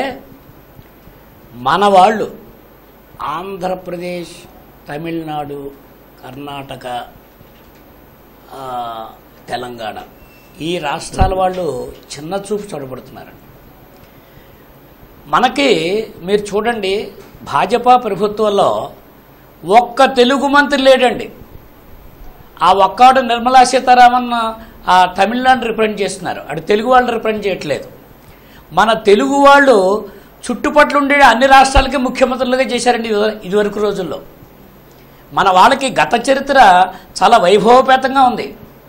మన వాళ్ళు ఆంధ్రప్రదేశ్ తమిళనాడు కర్ణాటక ఆ, తెలంగాణ ఈ రాష్ట్రాల వాళ్ళు చిన్న చూపు చూడబడుతున్నారండి మనకి మీరు చూడండి భాజపా ప్రభుత్వంలో ఒక్క తెలుగు మంత్రి లేడండి ఆ ఒక్కడు నిర్మలా సీతారామన్ ఆ తమిళనాడు రిప్రజెంట్ చేస్తున్నారు అటు తెలుగు వాళ్ళు రిప్రజెంట్ చేయట్లేదు మన తెలుగు వాళ్ళు చుట్టుపట్ల ఉండే అన్ని రాష్ట్రాలకి ముఖ్యమంత్రులుగా చేశారండి ఇది- ఇదివరకు రోజుల్లో మన వాళ్ళకి గత చరిత్ర చాలా వైభవపేతంగా ఉంది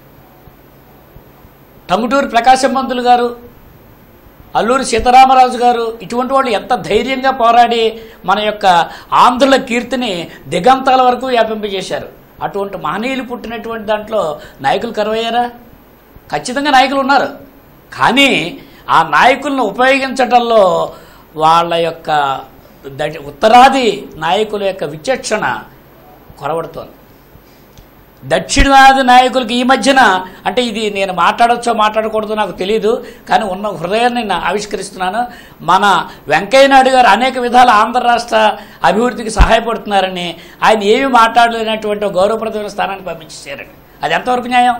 టంగుటూరి ప్రకాశం పంతులు గారు అల్లూరి సీతారామరాజు గారు ఇటువంటి వాళ్ళు ఎంత ధైర్యంగా పోరాడి మన యొక్క ఆంధ్రుల కీర్తిని దిగంతాల వరకు వ్యాపింపజేశారు అటువంటి మహనీయులు పుట్టినటువంటి దాంట్లో నాయకులు కరువయ్యారా ఖచ్చితంగా నాయకులు ఉన్నారు కానీ ఆ నాయకులను ఉపయోగించటంలో వాళ్ళ యొక్క ద- ఉత్తరాది నాయకుల యొక్క విచక్షణ కొరబడుతోంది దక్షిణాది నాయకులకి ఈ మధ్యన అంటే ఇది నేను మాట్లాడొచ్చో మాట్లాడకూడదో నాకు తెలియదు కానీ ఉన్న హృదయాన్ని నేను ఆవిష్కరిస్తున్నాను మన వెంకయ్య నాయుడు గారు అనేక విధాల ఆంధ్ర రాష్ట్ర అభివృద్ధికి సహాయపడుతున్నారని ఆయన ఏమీ మాట్లాడలేనటువంటి ఒక గౌరవప్రదమైన స్థానానికి పంపించేశారండి అది ఎంతవరకు న్యాయం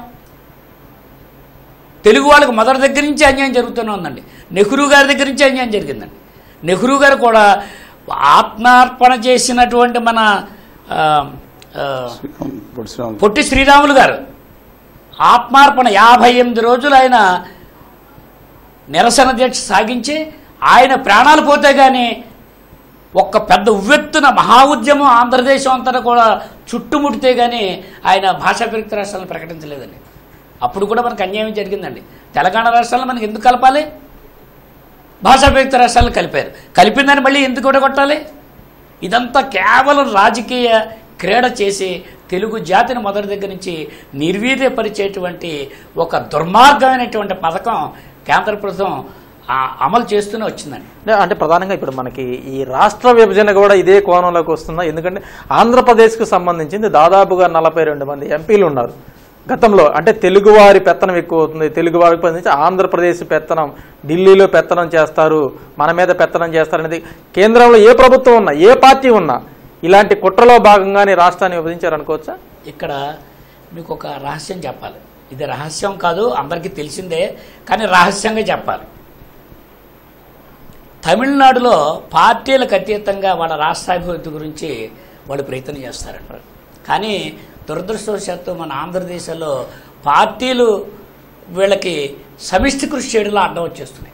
తెలుగు వాళ్ళకి మొదటి దగ్గర నుంచి అన్యాయం జరుగుతూనే ఉందండి నెహ్రూ గారి దగ్గర నుంచి అన్యాయం జరిగిందండి నెహ్రూ గారు కూడా ఆత్మార్పణ చేసినటువంటి మన ఆ, ఆ, శ్రీరామ్ పొట్టి శ్రీరామ్ పొట్టి శ్రీరాములు గారు ఆత్మార్పణ యాభై ఎనిమిది రోజులు ఆయన నిరసన దీక్ష సాగించి ఆయన ప్రాణాలు పోతే కానీ ఒక్క పెద్ద ఉవ్వెత్తున మహా ఉద్యమం ఆంధ్రదేశం అంతా కూడా చుట్టుముడితే కానీ ఆయన భాషా విరుక్త రాష్ట్రాలను ప్రకటించలేదండి అప్పుడు కూడా మనకు అన్యాయం జరిగిందండి తెలంగాణ రాష్ట్రాలను మనకి ఎందుకు కలపాలి భాషా విరుక్త రాష్ట్రాలను కలిపారు కలిపిందని మళ్ళీ ఎందుకు కొట్టాలి ఇదంతా కేవలం రాజకీయ క్రీడ చేసి తెలుగు జాతిని మొదటి దగ్గర నుంచి నిర్వీర్యపరిచేటువంటి ఒక దుర్మార్గమైనటువంటి పథకం కేంద్ర ప్రభుత్వం ఆ, అమలు చేస్తూనే వచ్చిందండి అంటే- అంటే ప్రధానంగా ఇప్పుడు మనకి ఈ రాష్ట్ర విభజన కూడా ఇదే కోణంలోకి వస్తుందా ఎందుకంటే ఆంధ్రప్రదేశ్కు సంబంధించింది దాదాపుగా నలభై రెండు మంది ఎంపీలు ఉన్నారు గతంలో అంటే తెలుగువారి పెత్తనం ఎక్కువ అవుతుంది తెలుగు వారికి సంబంధించి ఆంధ్రప్రదేశ్ పెత్తనం ఢిల్లీలో పెత్తనం చేస్తారు మన మీద పెత్తనం చేస్తారు అనేది కేంద్రంలో ఏ ప్రభుత్వం ఉన్నా ఏ పార్టీ ఉన్నా ఇలాంటి కుట్రలో భాగంగానే రాష్ట్రాన్ని విభజించారు అనుకోవచ్చా ఇక్కడ మీకు ఒక రహస్యం చెప్పాలి ఇది రహస్యం కాదు అందరికీ తెలిసిందే కానీ రహస్యంగా చెప్పాలి తమిళనాడులో పార్టీలకు అతీతంగా వాళ్ళ రాష్ట్రాభివృద్ధి గురించి వాళ్ళు ప్రయత్నం చేస్తారంట కానీ దురదృష్టవశాత్తు మన ఆంధ్రదేశంలో పార్టీలు వీళ్ళకి సమిష్టి కృషి చేయడంలో అడ్డం వచ్చేస్తున్నాయి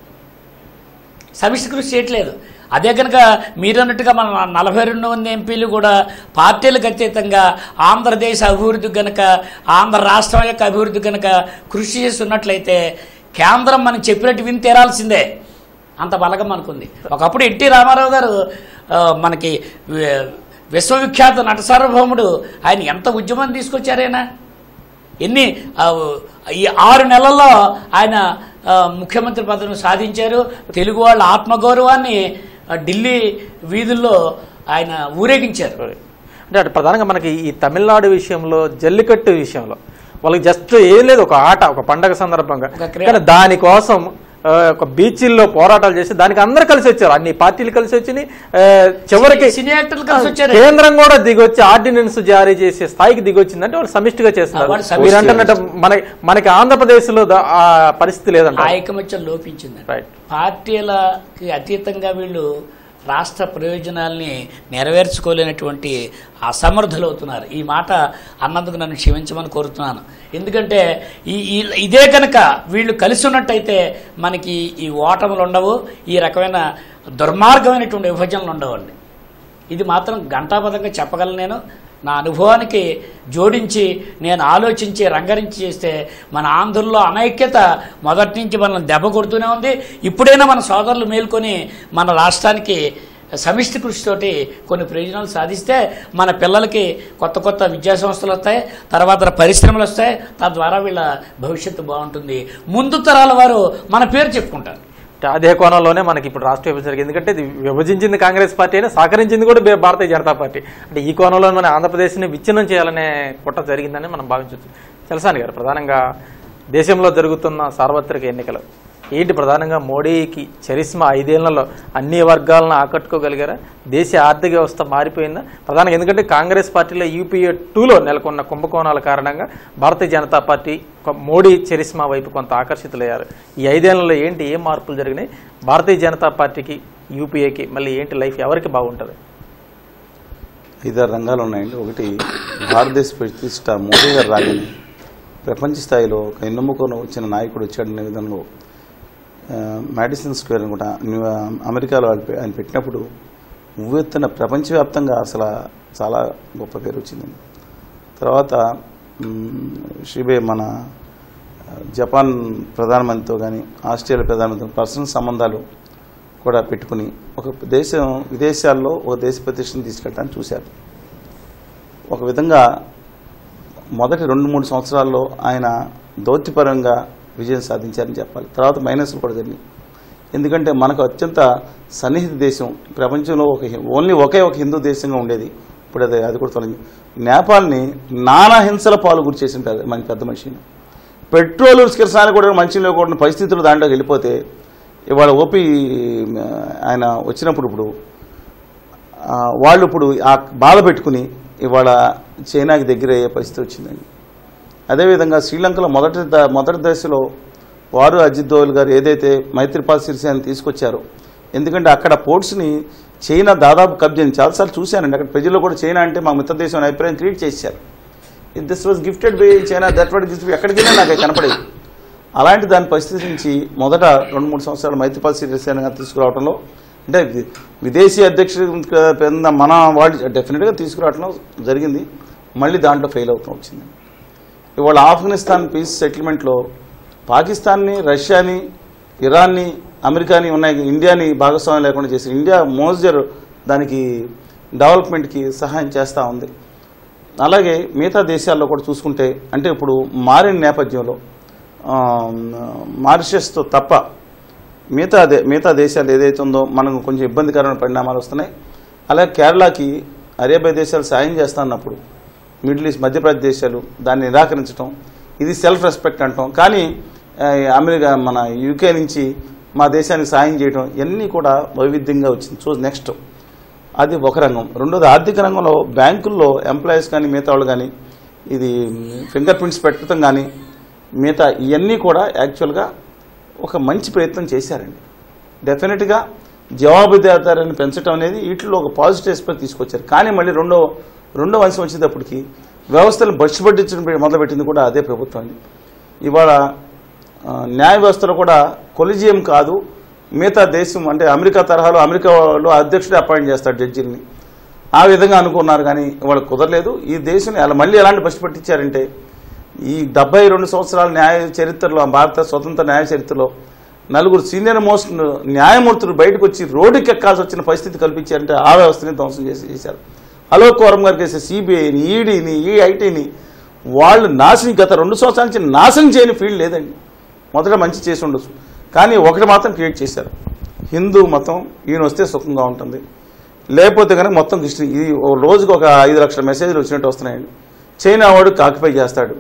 సమిష్టి కృషి చేయట్లేదు అదే కనుక మీరన్నట్టుగా మన నలభై రెండు మంది ఎంపీలు కూడా పార్టీలకు అతీతంగా ఆంధ్రదేశ అభివృద్ధి గనక ఆంధ్ర రాష్ట్రం యొక్క అభివృద్ధి గనక కృషి చేస్తున్నట్లయితే కేంద్రం మనం చెప్పినట్టు విని తీరాల్సిందే అంత బలగం మనకుంది ఒకప్పుడు ఎన్టీ రామారావు గారు ఆ, మనకి వి- విశ్వవిఖ్యాత నట సార్వభౌముడు ఆయన ఎంత ఉద్యమం తీసుకొచ్చారైనా ఎన్ని ఆ, ఈ ఆరు నెలల్లో ఆయన ఆ, ముఖ్యమంత్రి పదవిని సాధించారు తెలుగు వాళ్ళ ఆత్మగౌరవాన్ని ఆ, ఢిల్లీ వీధుల్లో ఆయన ఊరేగించారు అంటే అటు ప్రధానంగా మనకి ఈ తమిళనాడు విషయంలో జల్లికట్టు విషయంలో వాళ్ళకి జస్ట్ ఏం లేదు ఒక ఆట ఒక పండగ సందర్భంగా ఒక క్రీడ. కానీ దానికోసం ఆ, ఒక బీచ్ల్లో పోరాటాలు చేసి దానికి అందరు కలిసి వచ్చారు అన్ని పార్టీలు కలిసి వచ్చి చివరికి సినీ యాక్టర్లు కలిసి వచ్చారు కేంద్రం కూడా దిగొచ్చి ఆర్డినెన్స్ జారీ చేసే స్థాయికి దిగొచ్చిందంటే వాళ్ళు సమిష్టిగా చేస్తున్నారు వాళ్ళు సమిష్టిగా మీరు అంటున్నట్టు మన మనకి ఆంధ్రప్రదేశ్ లో దా- ఆ పరిస్థితి లేదంట ఆ ఐకమత్యం లోపించిందండి రైట్ పార్టీలకి అతీతంగా వీళ్ళు రాష్ట్ర ప్రయోజనాల్ని నెరవేర్చుకోలేనటువంటి అసమర్థులవుతున్నారు ఈ మాట అన్నందుకు నన్ను క్షమించమని కోరుతున్నాను ఎందుకంటే ఈ ఈ- ఇదే కనుక వీళ్ళు కలిసి ఉన్నట్టయితే మనకి ఈ ఓటములు ఉండవు ఈ రకమైన దుర్మార్గమైనటువంటి విభజనలు ఉండవండి ఇది మాత్రం ఘంటాపథంగా చెప్పగలను నేను నా అనుభవానికి జోడించి నేను ఆలోచించి రంగరించి చేస్తే మన ఆంధ్రుల్లో అనైక్యత మొదటి నుంచి మనల్ని దెబ్బ కొడుతూనే ఉంది ఇప్పుడైనా మన సోదరులు మేల్కొని మన రాష్ట్రానికి సమిష్టి కృషితోటి కొన్ని ప్రయోజనాలు సాధిస్తే మన పిల్లలకి కొత్త కొత్త విద్యా సంస్థలు వస్తాయి తర్వాత పరిశ్రమలు వస్తాయి తద్వారా వీళ్ళ భవిష్యత్తు బాగుంటుంది ముందు తరాల వారు మన పేరు చెప్పుకుంటారు అంటే అదే కోణంలోనే మనకి ఇప్పుడు రాష్ట్ర విభజన జరిగింది ఎందుకంటే ఇది విభజించింది కాంగ్రెస్ పార్టీ అయినా సహకరించింది కూడా బే- భారతీయ జనతా పార్టీ అంటే ఈ కోణంలో మన ఆంధ్రప్రదేశ్ని విచ్ఛిన్నం చేయాలనే కుట్ర జరిగిందని మనం భావించవచ్చు చలసాని గారు ప్రధానంగా దేశంలో జరుగుతున్న సార్వత్రిక ఎన్నికలు ఏంటి ప్రధానంగా మోడీకి చరిస్మా ఐదేళ్లలో అన్ని వర్గాలను ఆకట్టుకోగలిగారా దేశ ఆర్థిక వ్యవస్థ మారిపోయిందా ప్రధానంగా ఎందుకంటే కాంగ్రెస్ పార్టీలో యూపీఏ టూలో నెలకొన్న కుంభకోణాల కారణంగా భారతీయ జనతా పార్టీ కొ- మోడీ చరిస్మా వైపు కొంత ఆకర్షితులయ్యారు ఈ ఐదేళ్లలో ఏంటి ఏం మార్పులు జరిగినాయి భారతీయ జనతా పార్టీకి యూపీఏకి మళ్ళీ ఏంటి లైఫ్ ఎవరికి బాగుంటుంది ఐదారు రంగాలు ఉన్నాయండి ఒకటి భారతదేశ ప్రతిష్ట మోదీ గారు రాగానే ప్రపంచ స్థాయిలో ఒక ఎన్నుముకొని వచ్చిన నాయకుడు వచ్చాడనే విధంలో ఆ, మాడిసన్ స్క్వేర్ అనుకుంటా న్యూ- అమెరికాలో ఆయన పె- ఆయన పెట్టినప్పుడు ఉవ్వెత్తున ప్రపంచవ్యాప్తంగా అసలు చాలా గొప్ప పేరు వచ్చిందండి తర్వాత మ్, షిబే మన ఆ, జపాన్ ప్రధానమంత్రితో కానీ ఆస్ట్రేలియా ప్రధానమంత్రితో పర్సనల్ సంబంధాలు కూడా పెట్టుకుని ఒక దేశం విదేశాల్లో ఒక దేశ ప్రతిష్టను తీసుకెళ్ళడానికి చూశారు ఒక విధంగా మొదటి రెండు మూడు సంవత్సరాల్లో ఆయన దౌత్యపరంగా విజయం సాధించారని చెప్పాలి తర్వాత మైనస్లు కూడా జరిగాయి ఎందుకంటే మనకు అత్యంత సన్నిహిత దేశం ప్రపంచంలో ఒక హి- ఓన్లీ ఒకే ఒక హిందూ దేశంగా ఉండేది ఇప్పుడు అది అది కూడా తొలగి నేపాల్ని నానా హింసల పాలు గురి చేసిన పెద్ద మంచి పెద్ద మనిషిని పెట్రోల్ కిరసాలు కూడా మంచి లేకుండా పరిస్థితులు దాంట్లోకి వెళ్ళిపోతే ఇవాళ ఓపీ ఆ, ఆయన వచ్చినప్పుడు ఇప్పుడు ఆ, వాళ్ళు ఇప్పుడు ఆ బాధ పెట్టుకుని ఇవాళ చైనాకి దగ్గర అయ్యే పరిస్థితి వచ్చిందండి అదేవిధంగా శ్రీలంకలో మొదటి ద- మొదటి దశలో వారు అజిత్ దోవల్ గారు ఏదైతే మైత్రిపాల్ సిరిసేని తీసుకొచ్చారో ఎందుకంటే అక్కడ పోర్ట్స్ని చైనా దాదాపు కబ్జా చాలాసార్లు చూశానండి అక్కడ ప్రజల్లో కూడా చైనా అంటే మా మిత్ర దేశం అనే అభిప్రాయం క్రియేట్ చేశారు this was gifted by China that what gift ఎక్కడికి వెళ్ళినా నాకు అది కనపడేది అలాంటి దాని పరిస్థితి నుంచి మొదట రెండు మూడు సంవత్సరాలు మైత్రిపాల్ సిరిసేన గారు తీసుకురావడంలో అంటే వి- విదేశీ అధ్యక్షుడు కింద మన వాళ్ళు డెఫినెట్గా తీసుకురావడంలో జరిగింది మళ్ళీ దాంట్లో ఫెయిల్ అవుతూ వచ్చింది ఇవాళ ఆఫ్ఘనిస్తాన్ పీస్ సెటిల్మెంట్లో పాకిస్తాన్ని రష్యాని ఇరాన్ని అమెరికాని ఉన్నాయి ఇండియాని భాగస్వామ్యం లేకుండా చేసి ఇండియా మోజర్ దానికి డెవలప్మెంట్కి సహాయం చేస్తూ ఉంది అలాగే మిగతా దేశాల్లో కూడా చూసుకుంటే అంటే ఇప్పుడు మారిన నేపథ్యంలో ఆ, మారిషస్తో తప్ప మిగతా దే మిగతా దేశాలు ఏదైతే ఉందో మనకు కొంచెం ఇబ్బందికరమైన పరిణామాలు వస్తున్నాయి అలాగే కేరళకి అరేబియా దేశాలు సాయం చేస్తా అన్నప్పుడు మిడిల్ ఈస్ట్ మధ్యప్రదేశ్ దేశాలు దాన్ని నిరాకరించడం ఇది సెల్ఫ్ రెస్పెక్ట్ అంటాం కానీ ఆ, అమెరికా మన యూకే నుంచి మా దేశానికి సాయం చేయడం ఇవన్నీ కూడా వైవిధ్యంగా వచ్చింది సో నెక్స్ట్ అది ఒక రంగం రెండోది ఆర్థిక రంగంలో బ్యాంకుల్లో ఎంప్లాయీస్ కానీ మిగతా వాళ్ళు కానీ ఇది ఫింగర్ ప్రింట్స్ పెట్టడం కానీ మిగతా ఇవన్నీ కూడా యాక్చువల్గా ఒక మంచి ప్రయత్నం చేశారండి డెఫినెట్గా జవాబుదారిని పెంచడం అనేది వీటిలో ఒక పాజిటివ్ ఎస్పెక్ట్ తీసుకొచ్చారు కానీ మళ్ళీ రెండో రెండో అంశం వచ్చేటప్పటికి వ్యవస్థను బస్సుపట్టించడం మొదలుపెట్టింది కూడా అదే ప్రభుత్వం అండి ఇవాళ ఆ, న్యాయ వ్యవస్థలో కూడా కొలిజియం కాదు మిగతా దేశం అంటే అమెరికా తరహాలో అమెరికా వాళ్ళు అధ్యక్షుడే అపాయింట్ చేస్తాడు జడ్జిని ఆ విధంగా అనుకున్నారు కానీ ఇవాళ కుదరలేదు ఈ దేశం అలా మళ్ళీ ఎలాంటి బస్సు పట్టించారంటే ఈ డెబ్బై రెండు సంవత్సరాల న్యాయ చరిత్రలో భారత స్వతంత్ర న్యాయ చరిత్రలో నలుగురు సీనియర్ మోస్ట్ న్యాయమూర్తులు బయటకు వచ్చి రోడ్డుకి ఎక్కాల్సి వచ్చిన పరిస్థితి కల్పించారంటే ఆ వ్యవస్థని ధ్వంసం చేసి చేశారు అలోక్ వరం గారికి వేసే సిబిఐని ఈడీని ఈ ఐటీని వాళ్ళు నాశనం గత రెండు సంవత్సరాల నుంచి నాశనం చేయని ఫీల్డ్ లేదండి మొదట మంచి చేసి ఉండొచ్చు కానీ ఒకటి మాత్రం క్రియేట్ చేశారు హిందూ మతం ఈయన వస్తే సుఖంగా ఉంటుంది లేకపోతే కనుక మొత్తం కృష్ణ ఇది ఓ రోజుకు ఒక ఐదు లక్షల మెసేజ్లు వచ్చినట్టు వస్తున్నాయండి చైనా వాడు కాకిపై చేస్తాడు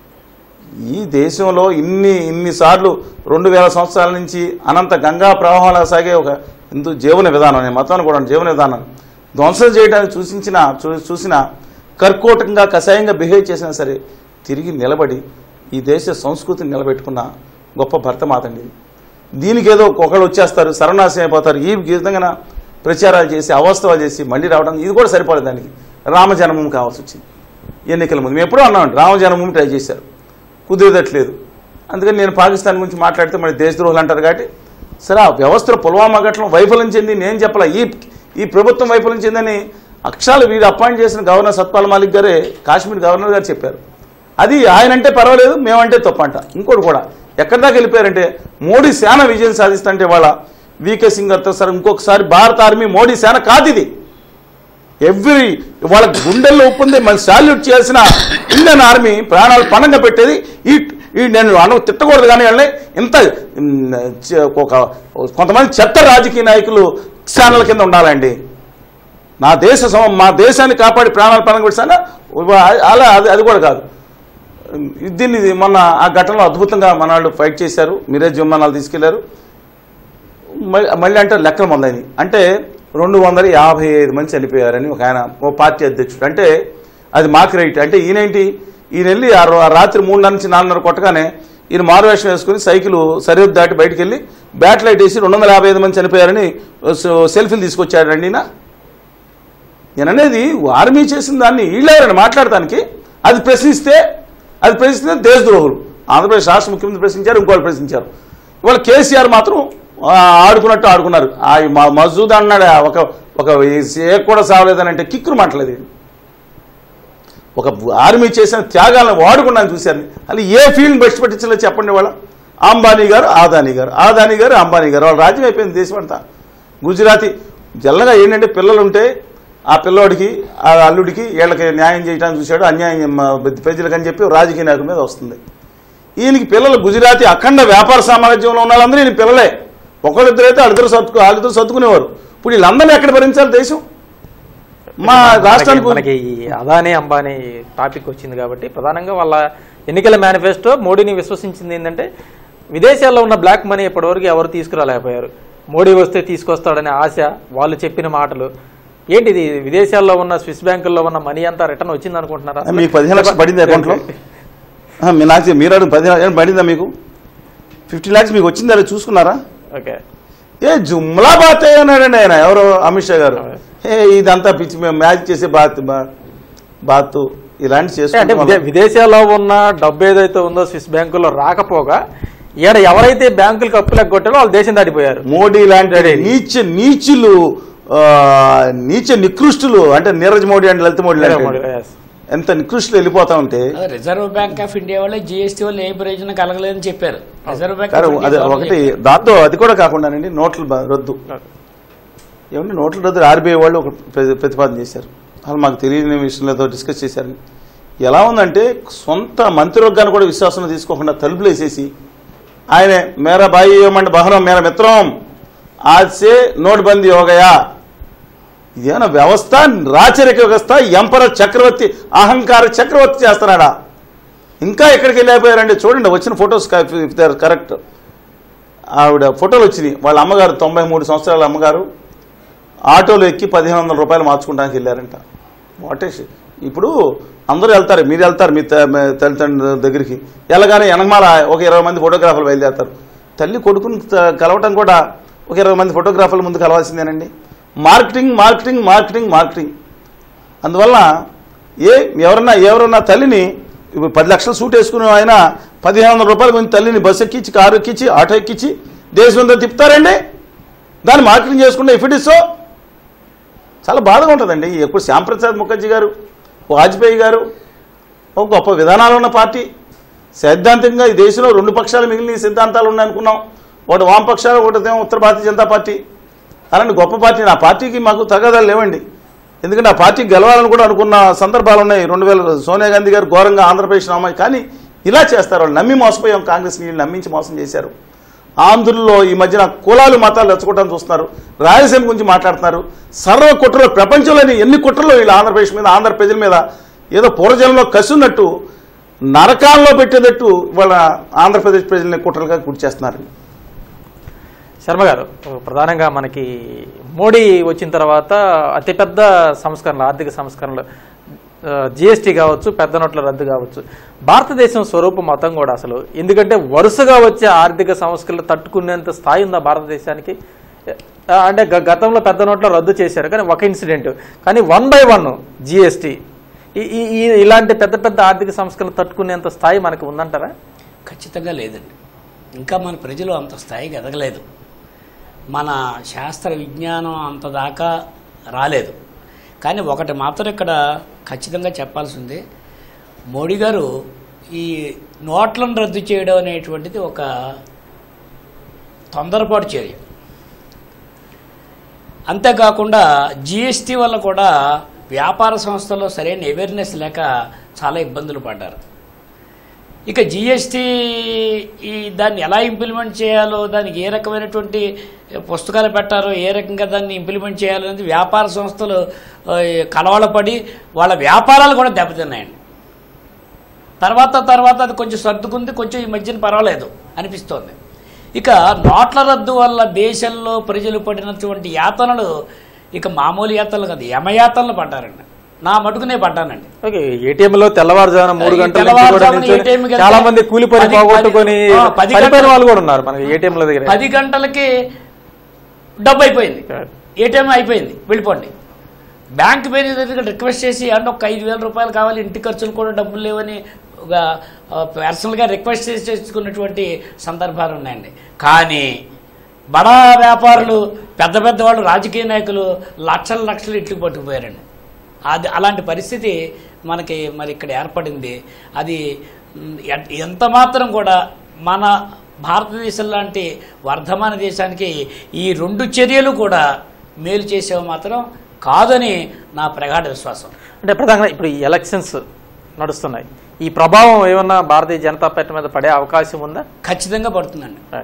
ఈ దేశంలో ఇన్ని ఇన్నిసార్లు రెండు వేల సంవత్సరాల నుంచి అనంత గంగా ప్రవాహంలా సాగే ఒక హిందూ జీవన విధానం అనే మతాన్ని కూడా జీవన విధానం ధ్వంసం చేయడానికి చూసించిన చూ- చూసిన కర్కోటకంగా కషాయంగా బిహేవ్ చేసినా సరే తిరిగి నిలబడి ఈ దేశ సంస్కృతిని నిలబెట్టుకున్న గొప్ప భర్తమాత అండి ఇది. దీనికి ఏదో ఒకళ్ళు వచ్చేస్తారు సర్వనాశనం అయిపోతారు ఈ విధంగా ప్రచారాలు చేసి అవాస్తవాలు చేసి మళ్ళీ రావడం ఇది కూడా సరిపోలేదు దానికి రామ జన్మభూమి కావాల్సి వచ్చింది ఎన్నికల ముందు మేము ఎప్పుడూ అన్నామండి రామ జన్మభూమి ట్రై చేశారు కుదిరేదట్లేదు అందుకని నేను పాకిస్తాన్ గురించి మాట్లాడితే మరి దేశద్రోహులు అంటారు కాబట్టి సరే ఆ వ్యవస్థలో పుల్వామా ఘటన వైఫల్యం చెంది నేను చెప్పాల ఈ ఈ ప్రభుత్వం వైఫల్యం చెందని అక్షరాలు వీడు అపాయింట్ చేసిన గవర్నర్ సత్పాల్ మాలిక్ గారే కాశ్మీర్ గవర్నర్ గారు చెప్పారు అది ఆయన అంటే పర్వాలేదు మేమంటే తప్పంట ఇంకోటి కూడా ఎక్కడి దాకా వెళ్ళిపోయారంటే మోడీ సేన విజయం సాధిస్తుంటే వాళ్ళ వీకే సింగ్ గారితో సార్ ఇంకొకసారి భారత ఆర్మీ మోడీ సేన కాదు ఇది ఎవ్రీ వాళ్ళ గుండెల్లో ఉప్పుంది మన సాల్యూట్ చేయాల్సిన ఇండియన్ ఆర్మీ ప్రాణాలు పణంగా పెట్టేది ఈ ఈ నేను అను తిట్టకూడదు కానీ వాళ్ళని ఇంత ఉమ్, చ- ఒక కొంతమంది చెత్త రాజకీయ నాయకులు ఛానల్ కింద ఉండాలండి నా దేశ సమ మా దేశాన్ని కాపాడి ప్రాణాలు పణంగా పెట్టాను అలా అది అది కూడా కాదు దీన్ని మొన్న ఆ ఘటనలో అద్భుతంగా మన వాళ్ళు ఫైట్ చేశారు మిరేజ్ విమానాలు తీసుకెళ్లారు మళ్ళీ మళ్ళీ అంటే లెక్కలు మొదలైనవి అంటే రెండు వందల యాభై ఐదు మంది చనిపోయారని ఒక ఆయన ఓ పార్టీ అధ్యక్షుడు అంటే అది మాకు రైట్ అంటే ఈయనేంటి ఈయన వెళ్ళి ఆ రో- ఆ రాత్రి మూడున్నర నుంచి నాలుగున్నర కొట్టగానే ఈయన మారువేషం వేసుకుని సైకిల్ సరిహద్దు దాటి బయటికి వెళ్ళి బ్యాట్ లైట్ వేసి రెండు వందల యాభై ఐదు మంది చనిపోయారని సో- సెల్ఫీలు తీసుకొచ్చాడండి ఈయన నేను అనేది ఆర్మీ చేసిన దాన్ని వీళ్ళెవరని మాట్లాడటానికి అది ప్రశ్నిస్తే అది ప్రశ్నిస్తే దేశద్రోహులు ఆంధ్రప్రదేశ్ రాష్ట్ర ముఖ్యమంత్రి ప్రశ్నించారు ఇంకోళ్ళు ప్రశ్నించారు ఇవాళ కేసీఆర్ మాత్రం ఆ, ఆడుకున్నట్టు ఆడుకున్నారు ఆ మ- మజూద్ అన్నాడు ఆ ఒక ఒక ఏ కూడా సావలేదని అంటే కిక్కురు మాట్లాడలేదు ఈయన. ఒక ఆర్మీ చేసిన త్యాగాలను వాడుకున్నాను చూశారు అది ఏ ఫీల్డ్ బెస్ట్ పెట్టించలేదు చెప్పండి వాళ్ళ అంబానీ గారు ఆదానీ గారు ఆదానీ గారు అంబానీ గారు వాళ్ళ రాజ్యం అయిపోయింది దేశం అంతా గుజరాతీ జల్లగా ఏంటంటే పిల్లలు ఉంటే ఆ పిల్లోడికి ఆ అల్లుడికి వీళ్ళకి న్యాయం చేయడానికి చూశాడు అన్యాయం మ, ప్రజలకు అని చెప్పి రాజకీయ నాయకుల మీద వస్తుంది ఈయనకి పిల్లలు గుజరాతీ అఖండ వ్యాపార సామ్రాజ్యంలో ఉన్న వాళ్ళందరూ ఈయన పిల్లలే ఒకళ్ళిద్దరు అయితే వాళ్ళిద్దరు సర్దుకు వాళ్ళిద్దరు సర్దుకునేవారు ఇప్పుడు వీళ్ళందరినీ ఎక్కడ భరించాలి దేశం మా మనకి- రాష్ట్రానికి మనకి ఈ అదానీ అంబానీ టాపిక్ వచ్చింది కాబట్టి ప్రధానంగా వాళ్ళ ఎన్నికల మేనిఫెస్టో మోడీని విశ్వసించింది ఏంటంటే విదేశాల్లో ఉన్న బ్లాక్ మనీ ఇప్పటివరకు ఎవరు తీసుకురాలేకపోయారు మోడీ వస్తే తీసుకొస్తాడనే ఆశ వాళ్ళు చెప్పిన మాటలు ఏంటి ఇది విదేశాల్లో ఉన్న స్విస్ బ్యాంకుల్లో ఉన్న మనీ అంతా రిటర్న్ వచ్చింది అనుకుంటున్నారా అసలు? మీకు పదిహేను లక్షలు పడింది అకౌంట్లో ఆ, మీ నాకు మీరు అడుగు పదిహేను లక్షలు పడిందా మీకు ఫిఫ్టీ ల్యాక్స్ మీకు వచ్చిందా లేదా చూసుకున్నారా ఓకే ఏ జుమ్లా బాత్ అన్నాడండి ఆయన ఎవరు అమిత్ షా గారు ఏ ఇదంతా పిచ్చి మేము మ్యాచ్ చేసే బాత్ బా- బాత్ ఇలాంటి అంటే చేసుకుంటే విదే- విదేశాల్లో ఉన్న డబ్బు ఏదైతే ఉందో స్విస్ బ్యాంకుల్లో రాకపోగా ఈడ ఎవరైతే బ్యాంకులకు అప్పులు ఎగ్గొట్టారో వాళ్ళు దేశం దాటిపోయారు మోడీ లాంటి రెడీ. నీచ నీచులు ఆ, నీచ నికృష్టులు అంటే నీరజ్ మోడీ అంటే లలిత మోడీ లాంటి Yes. ఎంత నికృష్టులు వెళ్ళిపోతా ఉంటే అదే రిజర్వ్ బ్యాంక్ ఆఫ్ ఇండియా వల్ల జీఎస్టీ వల్ల ఏ ప్రయోజనం కలగలేదని చెప్పారు రిజర్వ్ బ్యాంక్ కానీ ఆఫ్ ఇండియా అదే గవర్నర్ ఒకటి చెప్పారు. దాంతో అది కూడా కాకుండానండి నోట్ల బ- రద్దు ఏమంటే నోట్ల రద్దు ఆర్బీఐ వాళ్ళు ఒక ప్రతి- ప్రతిపాదన చేశారు అసలు మాకు తెలియని విషయంలో డిస్కస్ చేశారు ఎలా ఉందంటే సొంత మంత్రివర్గాన్ని కూడా విశ్వాసంలో తీసుకోకుండా తలుపులు వేసేసి ఆయనే మేరా బాయి ఏమంటే బహనం మేరా మిత్రం ఆజ్సే నోట్బందీ యోగయా ఇదేనా వ్యవస్థ రాచరిక వ్యవస్థ ఎంపర చక్రవర్తి అహంకార చక్రవర్తి చేస్తున్నాడా ఇంకా ఎక్కడికి వెళ్ళిపోయారండి చూడండి వచ్చిన photos if they are correct ఆవిడ ఫోటోలు వచ్చినాయి వాళ్ళ అమ్మగారు తొంభై మూడు సంవత్సరాల అమ్మగారు ఆటోలో ఎక్కి పదిహేను వందల రూపాయలు మార్చుకోవడానికి వెళ్ళారంట వాటేసి ఇప్పుడు అందరూ వెళ్తారు మీరు వెళ్తారు మీ త- మీ తల్లిదండ్రుల దగ్గరికి వెళ్ళగానే వెనకమాల ఒక ఇరవై మంది ఫోటోగ్రాఫర్లు బయలుదేరుతారు తల్లి కొడుకుని త- కలవటం కూడా ఒక ఇరవై మంది ఫోటోగ్రాఫర్ల ముందు కలవాల్సిందేనండి మార్కెటింగ్ మార్కెటింగ్ మార్కెటింగ్ మార్కెటింగ్ అందువల్ల ఏ ఎవరన్నా ఎవరన్నా తల్లిని ఇప్పుడు పది లక్షల సూట్ వేసుకునే ఆయన పదిహేను వందల రూపాయల గురించి తల్లిని బస్సు ఎక్కించి కారు ఎక్కించి ఆటో ఎక్కించి దేశం అంతా తిప్పుతారండి దాన్ని మార్కెటింగ్ చేసుకుంటే ఇఫ్ ఇట్ ఇస్ సో చాలా బాధగా ఉంటుందండి ఎప్పుడు శ్యాంప్రసాద్ ముఖర్జీ గారు వాజ్పేయి గారు ఒక గొప్ప విధానాలు ఉన్న పార్టీ సైద్ధాంతికంగా ఈ దేశంలో రెండు పక్షాలు మిగిలిన సిద్ధాంతాలు ఉన్నాయి అనుకున్నాం ఒకటి వామపక్షాలు ఒకటి ఏమో ఉత్తర భారతీయ జనతా పార్టీ అలాంటి గొప్ప పార్టీ నా పార్టీకి మాకు తగాదాలు లేవండి ఎందుకంటే ఆ పార్టీ గెలవాలని కూడా అనుకున్న సందర్భాలు ఉన్నాయి రెండు వేల సోనియా గాంధీ గారు ఘోరంగా ఆంధ్రప్రదేశ్ అమ్మాయి కానీ ఇలా చేస్తారు వాళ్ళు నమ్మి మోసపోయాం కాంగ్రెస్ నీళ్ళు నమ్మించి మోసం చేశారు ఆంధ్రుల్లో ఈ మధ్యన కులాలు మతాలు రెచ్చగొట్టడం చూస్తున్నారు రాయలసీమ గురించి మాట్లాడుతున్నారు సర్వ కుట్రలు ప్రపంచంలోని ఎన్ని కుట్రలు వీళ్ళు ఆంధ్రప్రదేశ్ మీద ఆంధ్ర ప్రజల మీద ఏదో పూర్వజనంలో కసున్నట్టు నరకాల్లో పెట్టేటట్టు వాళ్ళ ఆంధ్రప్రదేశ్ ప్రజల్ని కుట్రలుగా గుర్తు చేస్తున్నారు శర్మ గారు ప్రధానంగా మనకి మోడీ వచ్చిన తర్వాత అతిపెద్ద సంస్కరణలు ఆర్థిక సంస్కరణలు జిఎస్టీ కావచ్చు పెద్ద నోట్ల రద్దు కావచ్చు భారతదేశం స్వరూప మతం కూడా అసలు ఎందుకంటే వరుసగా వచ్చే ఆర్థిక సంస్కరణలు తట్టుకునేంత స్థాయి ఉందా భారతదేశానికి ఆ, అంటే గ- గతంలో పెద్ద నోట్ల రద్దు చేశారు కానీ ఒక ఇన్సిడెంట్ కానీ వన్ బై వన్ జిఎస్టీ ఇలాంటి పెద్ద పెద్ద ఆర్థిక సంస్కరణలు తట్టుకునేంత స్థాయి మనకు ఉందంటారా ఖచ్చితంగా లేదండి ఇంకా మన ప్రజలు అంత స్థాయికి ఎదగలేదు మన శాస్త్ర విజ్ఞానం అంత దాకా రాలేదు కానీ ఒకటి మాత్రం ఇక్కడ ఖచ్చితంగా చెప్పాల్సింది మోడీ గారు ఈ నోట్లను రద్దు చేయడం అనేటువంటిది ఒక తొందరపాటు చర్య అంతేకాకుండా జిఎస్టీ వల్ల కూడా వ్యాపార సంస్థల్లో సరైన అవేర్నెస్ లేక చాలా ఇబ్బందులు పడ్డారు ఇక జిఎస్టీ ఈ దాన్ని ఎలా ఇంప్లిమెంట్ చేయాలో దానికి ఏ రకమైనటువంటి పుస్తకాలు పెట్టారో ఏ రకంగా దాన్ని ఇంప్లిమెంట్ చేయాలో అనేది వ్యాపార సంస్థలు ఆ, కలవలపడి వాళ్ళ వ్యాపారాలు కూడా దెబ్బతిన్నాయండి తర్వాత తర్వాత అది కొంచెం సర్దుకుంది కొంచెం ఈ మధ్యన పర్వాలేదు అనిపిస్తోంది ఇక నోట్ల రద్దు వల్ల దేశంలో ప్రజలు పడినటువంటి యాతనలు ఇక మామూలు యాతనలు కాదు యమయాతనలు పడ్డారండి నా మటుకునే పడ్డానండి ఓకే ATM లో తెల్లవారుజామున మూడు ఈ గంటల నుంచి కూడా తెల్లవారుజామున నిల్చొని ATM కి వెళ్తే చాలా మంది కూలి పని పది- పోగొట్టుకొని పది- ఆ, పది చనిపోయిన గంటల- వాళ్ళు కూడా ఉన్నారు మనకి ఏటీఎంల దగ్గర పది గంటలకి డబ్బు అయిపోయింది ఏటీఎం అయిపోయింది వెళ్ళిపోండి బ్యాంక్ మేనేజర్ రిక్వెస్ట్ చేసి అంటే ఒక ఐదు వేల రూపాయలు కావాలి ఇంటి ఖర్చులు కూడా డబ్బులు లేవని ఒక ఆ, పర్సనల్గా రిక్వెస్ట్ చేసి చేసుకున్నటువంటి సందర్భాలు ఉన్నాయండి కానీ బడా వ్యాపారులు పెద్ద పెద్ద వాళ్ళు రాజకీయ నాయకులు లక్షల లక్షలు ఇట్లు పట్టుకుపోయారండి అది అలాంటి పరిస్థితి మనకి మరి ఇక్కడ ఏర్పడింది అది మ్, ఎ- ఎంత మాత్రం కూడా మన భారతదేశం లాంటి వర్ధమాన దేశానికి ఈ రెండు చర్యలు కూడా మేలు చేసేవి మాత్రం కాదని నా ప్రగాఢ విశ్వాసం అంటే ప్రధానంగా ఇప్పుడు ఈ ఎలక్షన్స్ నడుస్తున్నాయి ఈ ప్రభావం ఏమన్నా భారతీయ జనతా పార్టీ మీద పడే అవకాశం ఉందా ఖచ్చితంగా పడుతుందండి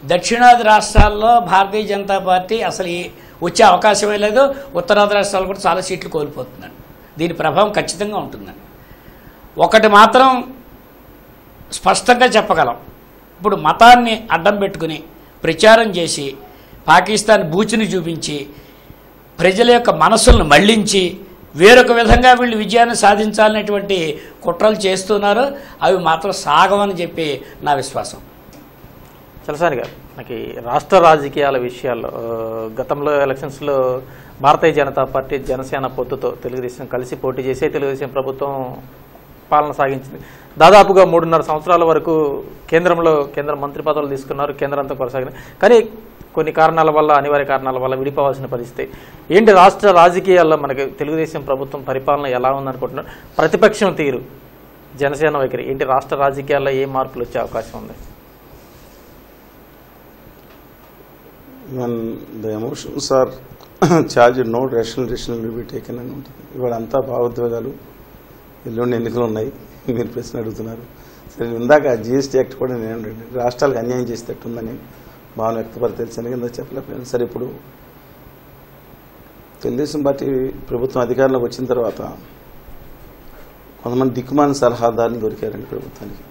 దక్షిణాది రాష్ట్రాల్లో భారతీయ జనతా పార్టీ అసలు ఈ- వచ్చే అవకాశమే లేదు ఉత్తరాది రాష్ట్రాలు కూడా చాలా సీట్లు కోల్పోతుందండి దీని ప్రభావం ఖచ్చితంగా ఉంటుందండి ఒకటి మాత్రం స్పష్టంగా చెప్పగలం ఇప్పుడు మతాన్ని అడ్డం పెట్టుకుని ప్రచారం చేసి పాకిస్తాన్ బూచిని చూపించి ప్రజల యొక్క మనసులను మళ్లించి వేరొక విధంగా వీళ్ళు విజయాన్ని సాధించాలనేటువంటి కుట్రలు చేస్తున్నారు అవి మాత్రం సాగవని చెప్పి నా విశ్వాసం చలసాని గారు మనకి రాష్ట్ర రాజకీయాల విషయాల్లో ఆ, గతంలో ఎలక్షన్స్లో భారతీయ జనతా పార్టీ జనసేన పొత్తుతో తెలుగుదేశం కలిసి పోటీ చేసే తెలుగుదేశం ప్రభుత్వం పాలన సాగించింది దాదాపుగా మూడున్నర సంవత్సరాల వరకు కేంద్రంలో కేంద్ర మంత్రి పదవులు తీసుకున్నారు కేంద్రంతో కొనసాగిన కానీ కొన్ని కారణాల వల్ల అనివార్య కారణాల వల్ల విడిపోవాల్సిన పరిస్థితి ఏంటి రాష్ట్ర రాజకీయాల్లో మనకి తెలుగుదేశం ప్రభుత్వం పరిపాలన ఎలా ఉందనుకుంటున్నారు ప్రతిపక్షం తీరు జనసేన వైఖరి ఏంటి రాష్ట్ర రాజకీయాల్లో ఏ మార్పులు వచ్చే అవకాశం ఉంది when the emotions are charged no rational decision will be taken అని ఉంటుంది ఇవాళ అంతా భావోద్వేగాలు ఎల్లుండి ఎన్నికలు ఉన్నాయి మీరు ప్రశ్న అడుగుతున్నారు సరే ఇందాక జిఎస్టీ యాక్ట్ కూడా నేను ఏంటంటే రాష్ట్రాలకు అన్యాయం చేసేటట్టుందని భావన వ్యక్తపరి తెలిసిన కింద చెప్పలేకపోయాను సరే ఇప్పుడు తెలుగుదేశం పార్టీ ప్రభుత్వం అధికారంలోకి వచ్చిన తర్వాత కొంతమంది దిక్కుమాలిన సలహాదారులు దొరికారండి ప్రభుత్వానికి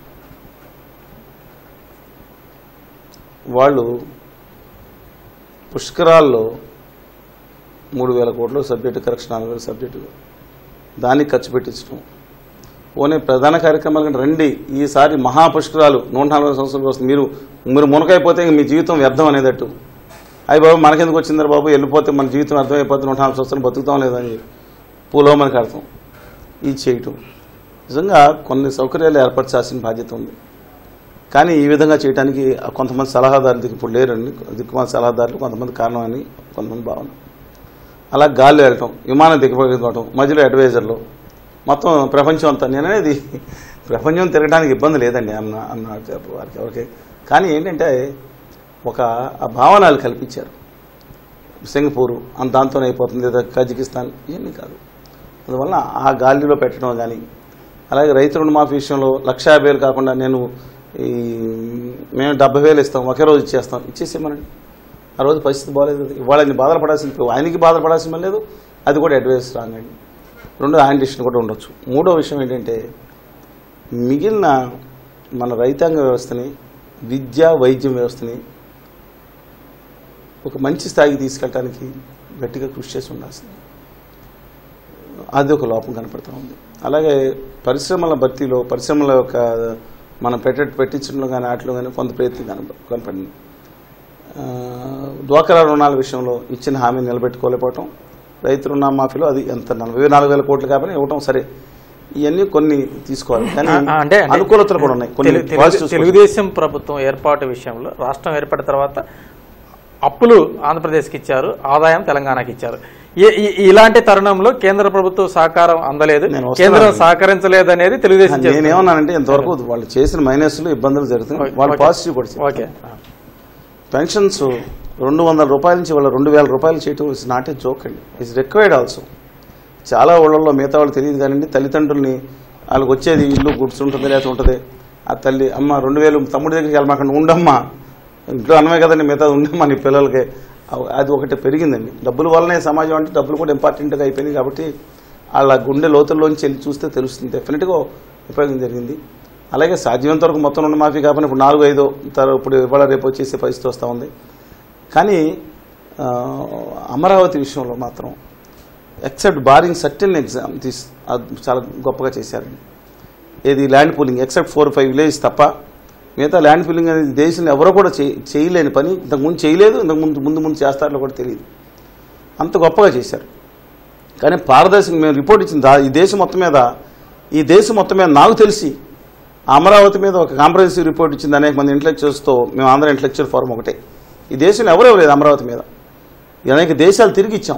వాళ్ళు పుష్కరాల్లో మూడు వేల కోట్లు సబ్జెక్టు కరెక్షన్ నాలుగు వేల సబ్జెక్టు దానికి ఖర్చు పెట్టించడం పోనీ ప్రధాన కార్యక్రమాలు కంటే రండి ఈసారి మహా పుష్కరాలు నూట నలభై సంవత్సరాల కోసం మీరు మీరు మునకైపోతే ఇంక మీ జీవితం వ్యర్థం అనేటట్టు అయ్యి బాబు మనకెందుకు వచ్చిందరు బాబు వెళ్ళిపోతే మన జీవితం అర్థమైపోతే నూట నలభై సంవత్సరాలు బతుకుతాం లేదని పూలో మనకి అర్థం ఇది చేయటం నిజంగా కొన్ని సౌకర్యాలు ఏర్పరచాల్సిన బాధ్యత ఉంది కానీ ఈ విధంగా చేయడానికి కొంతమంది సలహాదారులు దిక్కు ఇప్పుడు లేరండి దిక్కుమాల సలహాదారులు కొంతమంది కారణం అని కొంతమంది భావన అలా గాల్లో వెళ్ళటం విమానం దిగబోవటం మధ్యలో అడ్వైజర్లు మొత్తం ప్రపంచం అంతా నేను అనేది ప్రపంచం తిరగడానికి ఇబ్బంది లేదండి అన్న అన్న వారికి ఎవరికి కానీ ఏంటంటే ఒక ఆ భావనలు కల్పించారు సింగపూరు అంత దాంతోనే అయిపోతుంది లేదా కజకిస్తాన్ ఇవన్నీ కాదు అందువల్ల ఆ గాలిలో పెట్టడం కానీ అలాగే రైతు రుణమాఫీ విషయంలో లక్ష యాభై వేలు కాకుండా నేను ఈ మేము డెబ్బై వేలు ఇస్తాం ఒకే రోజు ఇచ్చేస్తాం ఇచ్చేసేమనండి ఆ రోజు పరిస్థితి బాగాలేదు కదా. ఇవాళ ఆయన బాధలు పడాల్సింది ఆయనకి బాధలు పడాల్సిన పని లేదు అది కూడా అడ్వైస్ రాంగ్ అండి రెండు ఆయన డిసిషన్ కూడా ఉండొచ్చు మూడో విషయం ఏంటంటే మిగిలిన మన రైతాంగ వ్యవస్థని విద్య వైద్యం వ్యవస్థని ఒక మంచి స్థాయికి తీసుకెళ్ళడానికి గట్టిగా కృషి చేసి ఉండాల్సింది అది ఒక లోపం కనపడుతూ ఉంది అలాగే పరిశ్రమల భర్తీలో పరిశ్రమల యొక్క మనం పెట్ట పెట్టించడంలో కానీ వాటిలో కానీ కొంత ప్రయత్నం కనప కనపడింది ఆ, డ్వాక్రా రుణాల విషయంలో ఇచ్చిన హామీ నిలబెట్టుకోలేకపోవటం రైతు రుణమాఫీలో అది ఎంత నలభై నాలుగు వేల కోట్లు కాబట్టి ఇవ్వటం సరే ఇవన్నీ కొన్ని తీసుకోవాలి కానీ ఆ, అంటే అంటే అనుకూలతలు కూడా ఉన్నాయి కొన్ని తెలు- తెలుగు- positives కూడా. తెలుగుదేశం ప్రభుత్వం ఏర్పాటు విషయంలో రాష్ట్రం ఏర్పడిన తర్వాత అప్పులు ఆంధ్రప్రదేశ్కి ఇచ్చారు ఆదాయం తెలంగాణకి ఇచ్చారు ఈ- ఈ- ఇలాంటి తరుణంలో కేంద్ర ప్రభుత్వం సహకారం అందలేదు నేను వస్తున్నాను. కేంద్రం సహకరించలేదు అనేది తెలుగుదేశం చెప్తుంది. నేనేమన్నానంటే ఇంతవరకు వాళ్ళు చేసిన మైనస్లు ఇబ్బందులు జరుగుతున్నాయి వాళ్ళు ఓకే. పాజిటివ్ కూడా చెప్పారు. ఓకే పెన్షన్స్ రెండు వందల రూపాయల నుంచి వాళ్ళ రెండు వేల రూపాయలు చేయటం ఇస్ నాట్ ఏ జోక్ అండి ఇస్ రిక్వైర్డ్ ఆల్సో చాలా ఊళ్ళల్లో మిగతా వాళ్ళు తెలియదు కానీ తల్లిదండ్రుల్ని వాళ్ళకి వచ్చేది ఇల్లు గుడ్స్ ఉంటుంది లేకపోతే ఉంటుంది ఆ తల్లి అమ్మ రెండు వేలు తమ్ముడి దగ్గరికి వెళ్ళమాకండి ఉండమ్మా ఇంట్లో అన్నమే కదండి మిగతా ఉండమ్మా నీ పిల్లలకి అవ్- అది ఒకటి పెరిగిందండి డబ్బుల వల్లనే సమాజం అంటే డబ్బులు కూడా ఇంపార్టెంట్గా అయిపోయింది కాబట్టి వాళ్ళ గుండె లోతుల్లోంచి వెళ్ళి చూస్తే తెలుస్తుంది డెఫినెట్గా ఉపయోగం జరిగింది అలాగే సాధ్యమైనంత వరకు మొత్తం రుణమాఫీ కాకుండా ఇప్పుడు నాలుగు ఐదో తర్వాత ఇప్పుడు ఇవాళ రేపు వచ్చేసే పరిస్థితి వస్తూ ఉంది కానీ ఆ, అమరావతి విషయంలో మాత్రం ఎక్సెప్ట్ బారింగ్ సర్టెన్ ఎగ్జామ్ తీస్ అది చాలా గొప్పగా చేశారండి ఏది land pooling except four five village తప్ప మిగతా ల్యాండ్ పూలింగ్ అనేది దేశంలో ఎవరో కూడా చేయ- చేయలేని పని ఇంతకుముందు చేయలేదు ఇంతకుముందు ముందు ముందు చేస్తారో కూడా తెలియదు అంత గొప్పగా చేశారు కానీ పారదర్శక మేము రిపోర్ట్ ఇచ్చిన దా- ఈ దేశం మొత్తం మీద ఈ దేశం మొత్తం మీద నాకు తెలిసి అమరావతి మీద ఒక కాంప్రహెన్సివ్ రిపోర్ట్ ఇచ్చింది అనేక మంది ఇంటలెక్చువల్స్తో మేము ఆంధ్ర ఇంటలెక్చువల్ ఫోరం ఒకటే ఈ దేశంలో ఎవరు ఇవ్వలేదు అమరావతి మీద అనేక దేశాలు తిరిగి ఇచ్చాం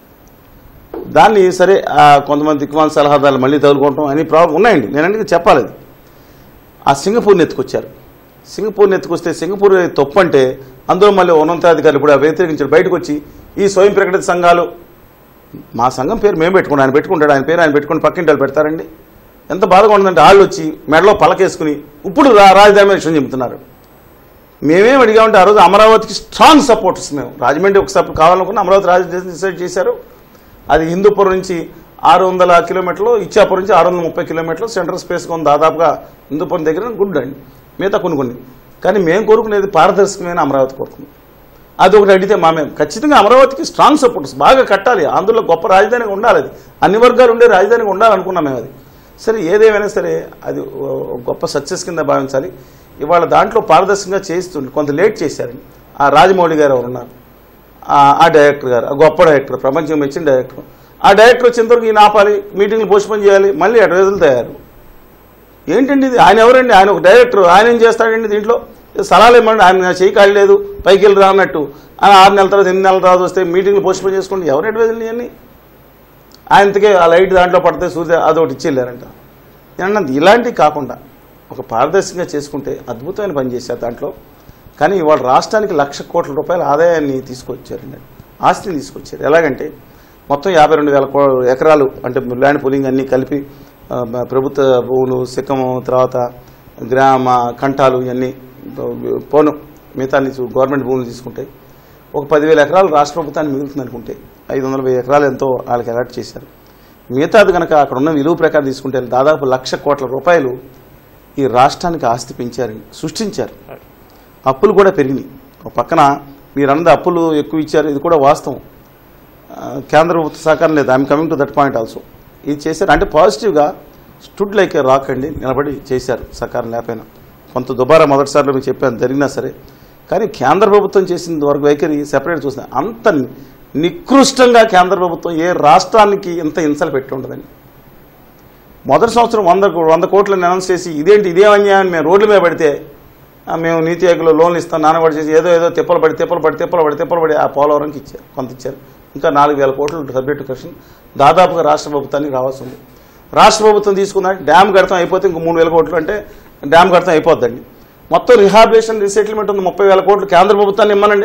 దాన్ని సరే ఆ కొంతమంది దిక్కుమాల సలహాదారులు మళ్ళీ తగులుకోవటం అని ప్రాబ్లం ఉన్నాయండి నేను అందుకే చెప్పాలి అది. ఆ సింగపూర్ని ఎత్తుకొచ్చారు సింగపూర్ని ఎత్తుకొస్తే సింగపూర్ తప్పు అంటే అందులో మళ్ళీ ఉన్నతాధికారులు ఇప్పుడు వ్యతిరేకించారు బయటకు వచ్చి ఈ స్వయం ప్రకటిత సంఘాలు మా సంఘం పేరు మేము పెట్టుకుంటాం ఆయన పెట్టుకుంటాడు ఆయన పేరు ఆయన పెట్టుకుని పక్కింటి వాళ్ళు పెడతారండి ఎంత బాధగా ఉంటుందంటే వాళ్ళు వచ్చి మెడలో పలకేసుకుని ఇప్పుడు రా రాజధాని విషయం చెబుతున్నారు మేమేం అడిగామంటే ఆ రోజు అమరావతికి స్ట్రాంగ్ సపోర్ట్స్ మేము రాజమండ్రి ఒక సపోర్ట్ కావాలనుకున్న అమరావతి రాజధాని డిసైడ్ చేశారు అది హిందూపురం నుంచి ఆరు వందల కిలోమీటర్లు ఇచ్చాపురం నుంచి ఆరు వందల ముప్పై కిలోమీటర్లు సెంట్రల్ స్పేస్గా ఉంది దాదాపుగా హిందూపురం దగ్గర గుడ్ అండి మిగతా కొన్ని కొన్ని కానీ మేము కోరుకునేది పారదర్శకమైన అమరావతి కోరుకున్నాం అది ఒకటి అడిగితే మా మేము ఖచ్చితంగా అమరావతికి స్ట్రాంగ్ సపోర్ట్స్ బాగా కట్టాలి ఆంధ్రలో గొప్ప రాజధానిగా ఉండాలి అది అన్ని వర్గాలు ఉండే రాజధానిగా ఉండాలనుకున్నాం మేము అది సరే ఏదేమైనా సరే అది ఓ గొప్ప సక్సెస్ కింద భావించాలి ఇవాళ దాంట్లో పారదర్శకంగా చేస్తుండే కొంత లేట్ చేశారండి ఆ రాజమౌళి గారు ఎవరు ఉన్నారు ఆ- ఆ డైరెక్టర్ గారు ఆ గొప్ప డైరెక్టర్ ప్రపంచం మెచ్చిన డైరెక్టర్ ఆ డైరెక్టర్ వచ్చేంతవరకు ఈయన ఆపాలి మీటింగ్లు పోస్ట్పోన్ చేయాలి మళ్ళీ అడ్వైజులు తయారు ఏంటండి ఇది ఆయన ఎవరండి ఆయన ఒక డైరెక్టర్ ఆయన ఏం చేస్తాడండి దీంట్లో స్థలాలు ఏమండి ఆయన చేయి ఖాళీ లేదు పైకి వెళ్ళి రానట్టు ఆయన ఆరు నెలల తర్వాత ఎనిమిది నెలల తర్వాత వస్తే మీటింగ్లు పోస్ట్పోన్ చేసుకోండి ఎవరు అడ్వైజులు ఇవన్నీ ఆయనకే ఆ లైట్ దాంట్లో పడితే సూర్య అదొకటి ఇచ్చి వెళ్ళారంట నేను అన్నది ఇలాంటివి కాకుండా ఒక పారదర్శకంగా చేసుకుంటే అద్భుతమైన పని చేశారు దాంట్లో కానీ ఇవాళ రాష్ట్రానికి లక్ష కోట్ల రూపాయల ఆదాయాన్ని తీసుకొచ్చారండి ఆస్తిని తీసుకొచ్చారు ఎలాగంటే మొత్తం యాభై రెండు వేల కో- ఎకరాలు అంటే ల్యాండ్ పూలింగ్ అన్నీ కలిపి ఆ, బ- ప్రభుత్వ భూములు సిక్కము తర్వాత గ్రామ కంఠాలు ఇవన్నీ పోను మిగతా గవర్నమెంట్ భూములు తీసుకుంటే ఒక పదివేల ఎకరాలు రాష్ట్ర ప్రభుత్వానికి మిగులుతుంది అనుకుంటే ఐదు వందల వెయ్యి ఎకరాలు ఎంతో వాళ్ళకి అలాట్ చేశారు మిగతాది కనుక అక్కడ ఉన్న విలువ ప్రకారం తీసుకుంటే దాదాపు లక్ష కోట్ల రూపాయలు ఈ రాష్ట్రానికి ఆస్తి పెంచారండి సృష్టించారు అప్పులు కూడా పెరిగినాయి ఒక పక్కన మీరు అన్నది అప్పులు ఎక్కువ ఇచ్చారు ఇది కూడా వాస్తవం ఆ, కేంద్ర ప్రభుత్వ సహకారం లేదు I'm coming to that point also ఇది చేశారు అంటే పాజిటివ్గా స్టుడ్ లైక్ ఏ రాక్ అండి నిలబడి చేశారు సహకారం లేకపోయినా కొంత దుబారా మొదటిసారిలో మీకు చెప్పాను జరిగినా సరే కానీ కేంద్ర ప్రభుత్వం చేసిన వరకు వైఖరి సెపరేట్ చూసిన అంత నికృష్టంగా కేంద్ర ప్రభుత్వం ఏ రాష్ట్రానికి ఇంత హింసలు పెట్టి ఉండదండి మొదటి సంవత్సరం వంద వంద కోట్లను అనౌన్స్ చేసి ఇదేంటి ఇదే అన్యాయం మేము రోడ్ల మీద పడితే ఆ, మేము నీతి ఆయోగ్లో లోన్లు ఇస్తాం నానబడి చేసి ఏదో ఏదో తిప్పలు పడి తిప్పలు పడి తిప్పలు పడి తిప్పలు పడి ఆ పోలవరంకి ఇచ్చారు కొంత ఇచ్చారు ఇంకా నాలుగు వేల కోట్లు సబ్జెక్టు క్వశ్చన్ దాదాపుగా రాష్ట్ర ప్రభుత్వానికి రావాల్సి ఉంది రాష్ట్ర ప్రభుత్వం తీసుకుందంటే డ్యామ్ కడతాం అయిపోతే ఇంకో మూడు వేల కోట్లు అంటే డ్యామ్ కడతాం అయిపోద్దండి మొత్తం రిహాబిలేషన్ రీసెటిల్మెంట్ ఉంది ముప్పై వేల కోట్లు కేంద్ర ప్రభుత్వాన్ని ఇమ్మనండి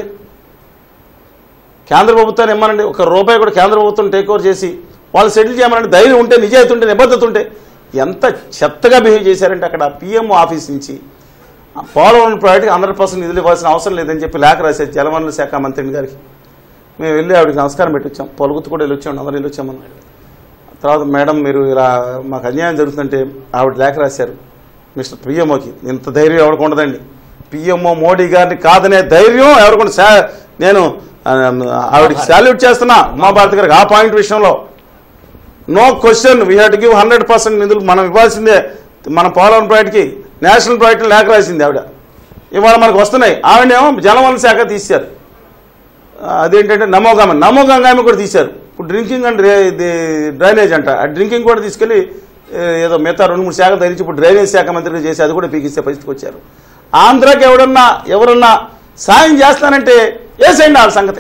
కేంద్ర ప్రభుత్వాన్ని ఇమ్మనండి ఒక రూపాయి కూడా కేంద్ర ప్రభుత్వం టేక్ ఓవర్ చేసి వాళ్ళు సెటిల్ చేయమనండి ధైర్యం ఉంటే నిజాయితీ ఉంటే నిబద్ధత ఉంటే ఎంత చెత్తగా బిహేవ్ చేశారంటే అక్కడ పిఎం ఆఫీస్ నుంచి ఆ పోలవరం ప్రాజెక్ట్కి హండ్రెడ్ పర్సెంట్ నిధులు ఇవ్వాల్సిన అవసరం లేదని చెప్పి లేఖ రాశారు జలవనరుల శాఖ మంత్రి గారికి మేము వెళ్ళి ఆవిడకి నమస్కారం పెట్టి వచ్చాం పొలుగుతు కూడా వెళ్ళి వచ్చాం అందరూ వెళ్ళి వచ్చామన్నారు తర్వాత మేడం మీరు ఇలా మాకు అన్యాయం జరుగుతుందంటే ఆవిడ లేఖ రాశారు మిస్టర్ పిఎంఓకి ఇంత ధైర్యం ఎవరికి ఉండదండి పిఎంఓ మోడీ గారిని కాదనే ధైర్యం ఎవరికి సా నేను ఆ, ఆవిడకి సాల్యూట్ చేస్తున్నా ఉమాభారతి గారికి ఆ పాయింట్ విషయంలో no question we have to give hundred percent నిధులు మనం ఇవ్వాల్సిందే మన పోలవరం ప్రాజెక్ట్కి నేషనల్ ప్రాజెక్ట్ లేఖ రాసింది ఆవిడ ఇవాళ మనకు వస్తున్నాయి ఆవిడేమో జలవనరుల శాఖ తీశారు ఆ, అదేంటంటే నమోగామ నమోగంగామి కూడా తీశారు ఇప్పుడు డ్రింకింగ్ అండ్ డ్రైనేజ్ అంట ఆ డ్రింకింగ్ కూడా తీసుకెళ్లి ఏ, ఏదో మిగతా రెండు మూడు శాఖలు ధరించి ఇప్పుడు డ్రైనేజ్ శాఖ మంత్రిగా చేసి అది కూడా పీకిస్తే పరిస్థితికి వచ్చారు ఆంధ్రాకి ఎవడన్నా ఎవరన్నా సాయం చేస్తానంటే వేసేయండి వాళ్ళ సంగతి